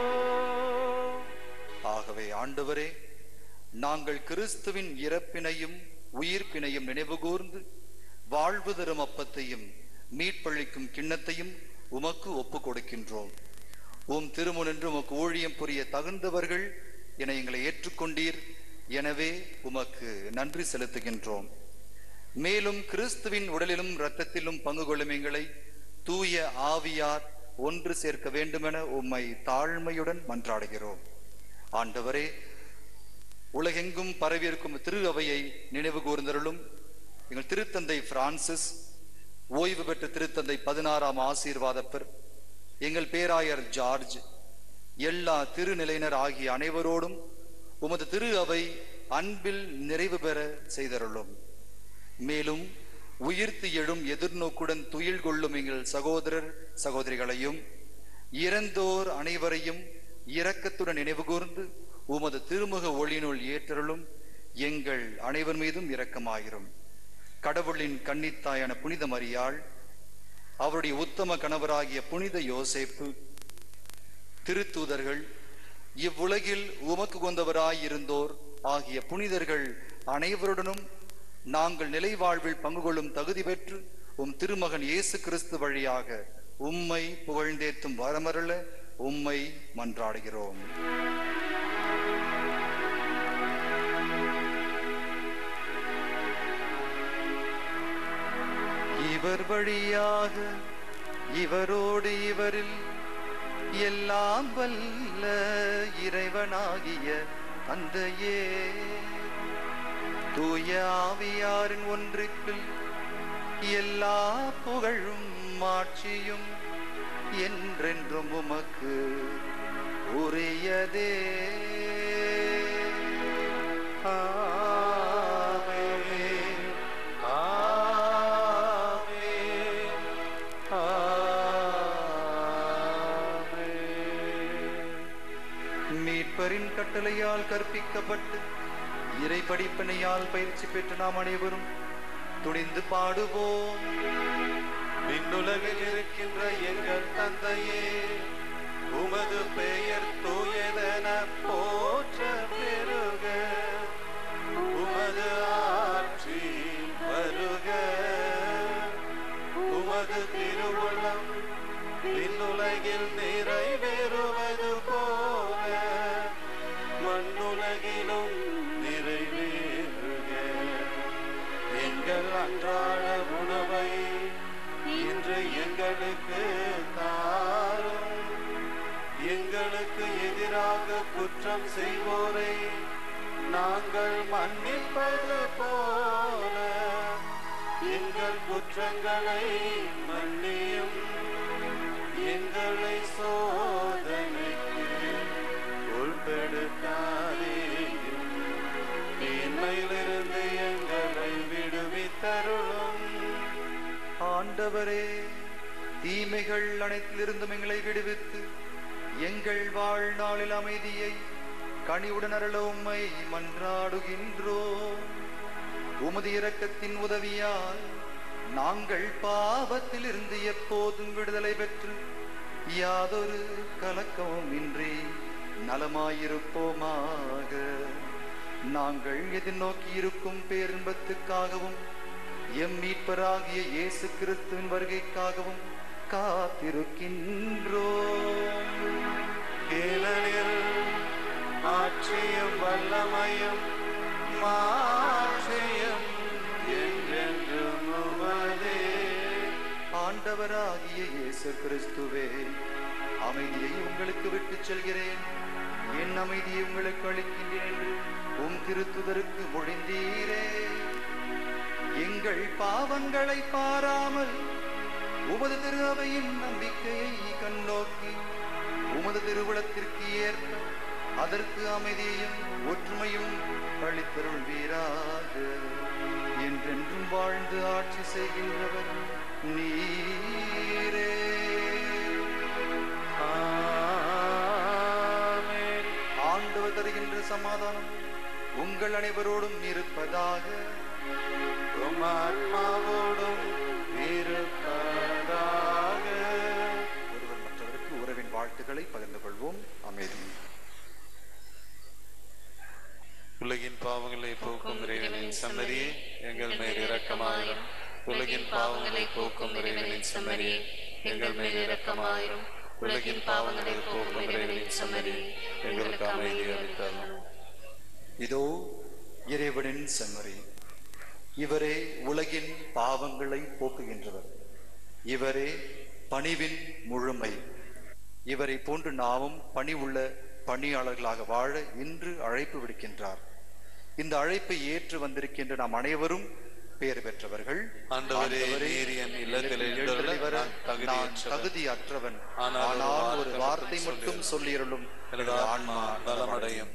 Speaker 2: ஆகவே ஆண்டவரே நாங்கள் கிறிஸ்துவின் இறப்பினையும் உயிர்ப்பினையும் நினைவுகூர்ந்து வாழ்வு தரும் அப்பத்தையும் மீட்பளிக்கும் கிண்ணத்தையும் உமக்கு ஒப்பு கொடுக்கின்றோம் உம் திருமுனின்று உமக்கு ஊழியம் புரிய தகுந்தவர்கள் என எங்களை ஏற்றுக்கொண்டீர் எனவே உமக்கு நன்றி செலுத்துகின்றோம் மேலும் கிறிஸ்துவின் உடலிலும் இரத்தத்திலும் பங்கு கொள்ளும் எங்களை தூய ஆவியார் ஒன்று சேர்க்க வேண்டுமென உம்மை தாழ்மையுடன் மன்றாடுகிறோம் ஆண்டவரே உலகெங்கும் பரவியிருக்கும் திரு அவையை நினைவு கூர்ந்தருளும் எங்கள் திருத்தந்தை பிரான்சிஸ் ஓய்வு பெற்ற திருத்தந்தை பதினாறாம் ஆசீர்வாதப்பர் எங்கள் பேராயர் ஜார்ஜ் எல்லா திருநிலையினர் ஆகிய அனைவரோடும் உமது திரு அவை அன்பில் நிறைவு பெற செய்தருளும் மேலும் உயிர்த்து எழும் எதிர்நோக்குடன் துயில் கொள்ளும் எங்கள் சகோதரர் சகோதரிகளையும் இறந்தோர் அனைவரையும் இரக்கத்துடன் நினைவு கூர்ந்து உமது திருமுக ஒளியினுள் ஏற்றருளும் எங்கள் அனைவர் மீதும் இரக்கமாயிரும் கடவுளின் கன்னித்தாயான புனித மரியாள் அவருடைய உத்தம கணவராகிய புனித யோசேப்பு திருத்தூதர்கள் இவ்வுலகில் உமக்கு கொண்டவராயிருந்தோர் ஆகிய புனிதர்கள் அனைவருடனும் நாங்கள் நிலை வாழ்வில் பங்கு கொள்ளும் தகுதி பெற்று உம் திருமகன் இயேசு கிறிஸ்து வழியாக உம்மை புகழ்ந்தேத்தும் வரமருள உம்மை மன்றாடுகிறோம் இவர் வழியாக இவரோடு இவரில் எல்லாம் வல்ல இறைவனாகிய தந்தையே தூய ஆவியாரின் ஒன்றிப்பில் எல்லா புகழும் மாட்சியும் என்றென்றும் உமக்கு உரியதே ஆமென். ஆமென். ஆமென். மீட்பரின் கட்டளையால் கற்பிக்கப்பட்டு இறை படிப்பினையால் பயிற்சி பெற்ற நாம் அனைவரும் துணிந்து பாடுவோம்
Speaker 1: விண்ணுலகில் இருக்கின்ற எங்கள் தந்தையே உமது பெயர் தூயதென போற்ற பெருக உமது ஆட்சி வருக உமது திருவுளம் விண்ணுலகில் நிறைவேறுவது போல மண்ணுலகிலும் நிறைவேறுக எங்கள் அன்றாட உணவை இன்று எங்களுக்கு தாரும் எங்களுக்கு எதிராக குற்றம் செய்வோரை நாங்கள் மன்னிப்பது போல எங்கள் குற்றங்களை மன்னியும் எங்களை சோதனைக்கு உள்படுத்தாதேயும் தீமையிலிருந்து எங்களை விடுவித்தருளும்
Speaker 2: ஆண்டவரே தீமைகள் அனைத்திலிருந்தும் எங்களை விடுவித்து எங்கள் வாழ்நாளில் அமைதியை கனிவுடன் அருள உம்மை மன்றாடுகின்றோம் உமது இரக்கத்தின் உதவியால் நாங்கள் பாவத்தில் இருந்து எப்போதும் விடுதலை பெற்று யாதொரு கலக்கமும் இன்றி நலமாயிருப்போமாக நாங்கள் எதிர்நோக்கி இருக்கும் பேரின்பத்துக்காகவும் எம் மீட்பராகிய இயேசு கிறிஸ்துவின் வருகைக்காகவும் காத்திருக்கின்றோம்
Speaker 1: ஏனெனில் ஆட்சியும் வல்லமையும் மாட்சியும் என்றென்றும் உமதே
Speaker 2: ஆண்டவராகிய இயேசு கிறிஸ்துவே அமைதியை உங்களுக்கு விட்டுச் செல்கிறேன் என் அமைதியை உங்களுக்கு அளிக்கின்றேன் என்று உம் திருத்துதருக்கு மொழிந்தீரே எங்கள் பாவங்களை பாராமல் உமது திரு அவையின் நம்பிக்கையை கண்ணோக்கி உமது திருவுளத்திற்கு ஏற்ப அதற்கு அமைதியையும் ஒற்றுமையும் அளித்தருள்வீராக என்றென்றும் வாழ்ந்து ஆட்சி செய்கின்றவர் நீரே
Speaker 1: ஆமென்.
Speaker 2: ஆண்டவர் தருகின்ற சமாதானம் உங்கள் அனைவரோடும் இருப்பதாக
Speaker 1: உம் ஆத்மாவோடும் இருப்பதாக
Speaker 2: ஒருவர் மற்றவருக்கு உறவின் வாழ்த்துக்களை பகிர்ந்து கொள்வோம் அமைதி
Speaker 1: உலகின் பாவங்களை போக்கும் இறைவனின் சன்னதியே எங்கள் மேல் இரக்கமாயிரும் உலகின் பாவங்களை போக்கும் இறைவனின் சன்னதியே எங்கள் மேல் இரக்கமாயிரும் உலகின் பாவங்களை போக்கும் இறைவனின் சன்னதியே எங்களுக்கு அமைதி அளித்தாலும்
Speaker 2: இதோ இறைவனின் செம்மறி இவரே உலகின் பாவங்களை போக்குகின்றவர் இவரே பணிவின் முழுமை இவரை போன்று நாமும் பணிவுள்ள பணியாளர்களாக வாழ இன்று அழைப்பு விடுக்கின்றார் இந்த அழைப்பை ஏற்று வந்திருக்கின்ற நாம் அனைவரும் பெயர் பெற்றவர்கள்
Speaker 1: ஆண்டவரே, நீர் என் இல்லத்தில் எழுந்தருள
Speaker 2: வர
Speaker 1: நான்
Speaker 2: நான்
Speaker 1: தகுதியற்றவன்.
Speaker 2: தகுதியற்றவன்
Speaker 1: ஆனால் ஒரு
Speaker 2: ஆனால் ஒரு
Speaker 1: வார்த்தை
Speaker 2: வார்த்தை
Speaker 1: மட்டும்
Speaker 2: மட்டும் சொல்லியருளும்
Speaker 1: எனது ஆன்மா நலமடையும்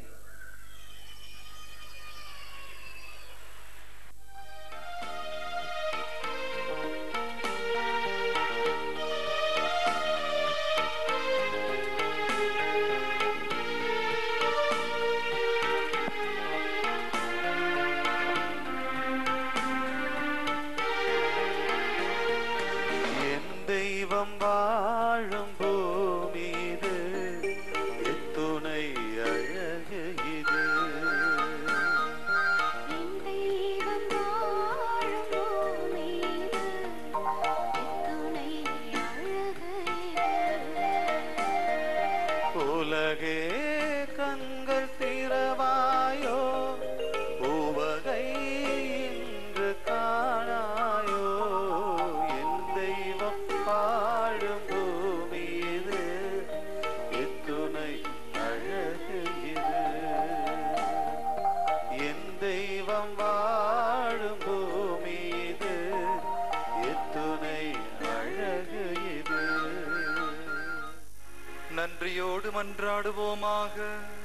Speaker 1: என் தெய்வம் வாழும் பூமி இது எத்துணை அழகு இது
Speaker 6: தெய்வம் வாழும் பூமியில் எத்துணை அழகு
Speaker 1: உலகே கண்கள் திறவாயோ உவகை இன்று காணாயோ என் தெய்வம் வாழும் பூமி இது எத்துணை அழகு இது என் தெய்வம் வாழும் பூமி இது எத்துணை அழகு இது
Speaker 2: நன்றியோடு மன்றாடுவோமாக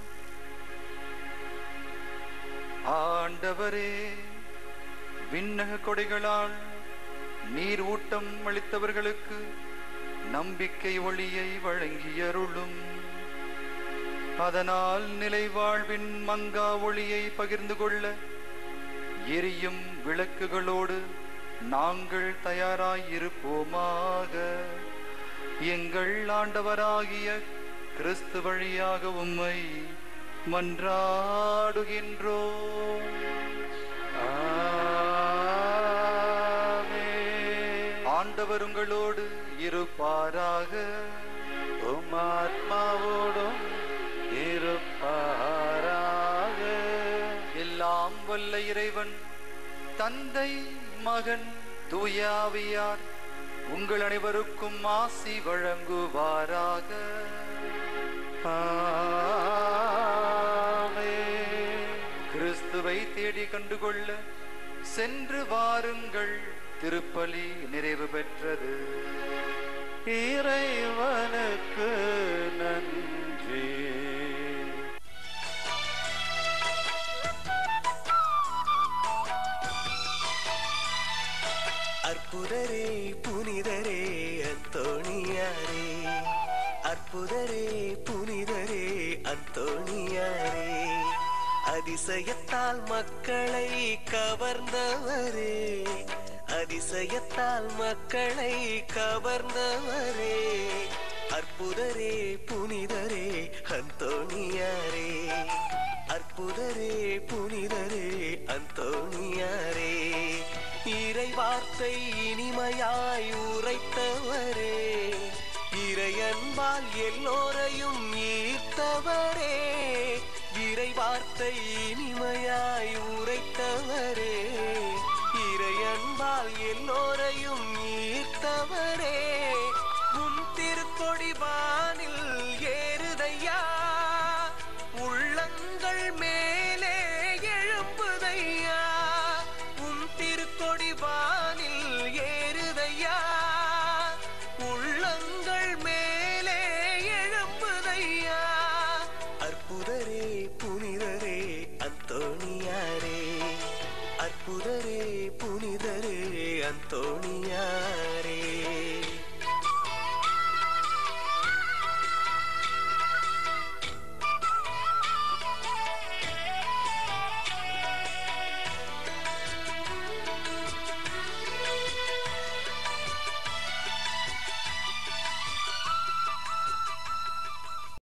Speaker 2: ஆண்டவரே விண்ணக கொடைகளால் நீர் ஊட்டம் அளித்தவர்களுக்கு நம்பிக்கை ஒளியை வழங்கியருளும் அதனால் நிலை வாழ்வின் மங்கா ஒளியை பகிர்ந்து கொள்ள எரியும் விளக்குகளோடு நாங்கள் தயாராயிருப்போமாக எங்கள் ஆண்டவராகிய கிறிஸ்து வழியாக உம்மை மன்றாடுகின்றோம் ஆண்டவர் உங்களோடு இருப்பாராக
Speaker 1: உம் ஆத்மாவோடும் இருப்பாராக
Speaker 2: எல்லாம் வல்ல இறைவன் தந்தை மகன் தூயாவியார் உங்கள் அனைவருக்கும் ஆசி வழங்குவாராக
Speaker 1: ஆமென்.
Speaker 2: கிறிஸ்துவை தேடி கண்டுகொள்ள சென்று வாருங்கள் திருப்பலி நிறைவு பெற்றது
Speaker 1: இறைவனுக்கு நன்றி
Speaker 7: அற்புதரே புனிதரே அந்தோணியாரே அற்புதரே புனிதரே அந்தோணியாரே அதிசயத்தால் மக்களை கவர்ந்தவரே அதிசயத்தால் மக்களை கவர்ந்தவரே அற்புதரே புனிதரே அந்தோணியாரே அற்புதரே புனிதரே அந்தோணியாரே இறை வார்த்தை இனிமையாய் உரைத்தவரே இறையன்பால் எல்லோரையும் ஈர்த்தவரே இறை வார்த்தை இனிமையாய் உரைத்தவரே இறையன்பால் எல்லோரையும் ஈர்த்தவரே உன் திருக்கொடி வானில் ஏறுதையா உள்ளங்கள் மேலே எழும்புதையா உன் திருக்கொடி வானில் ஏறுதையா உள்ளங்கள் மேலே எழும்புதையா அற்புதரே புனிதரே அந்தோணியாரே அற்புதரே புனிதரே அந்தோணியாரே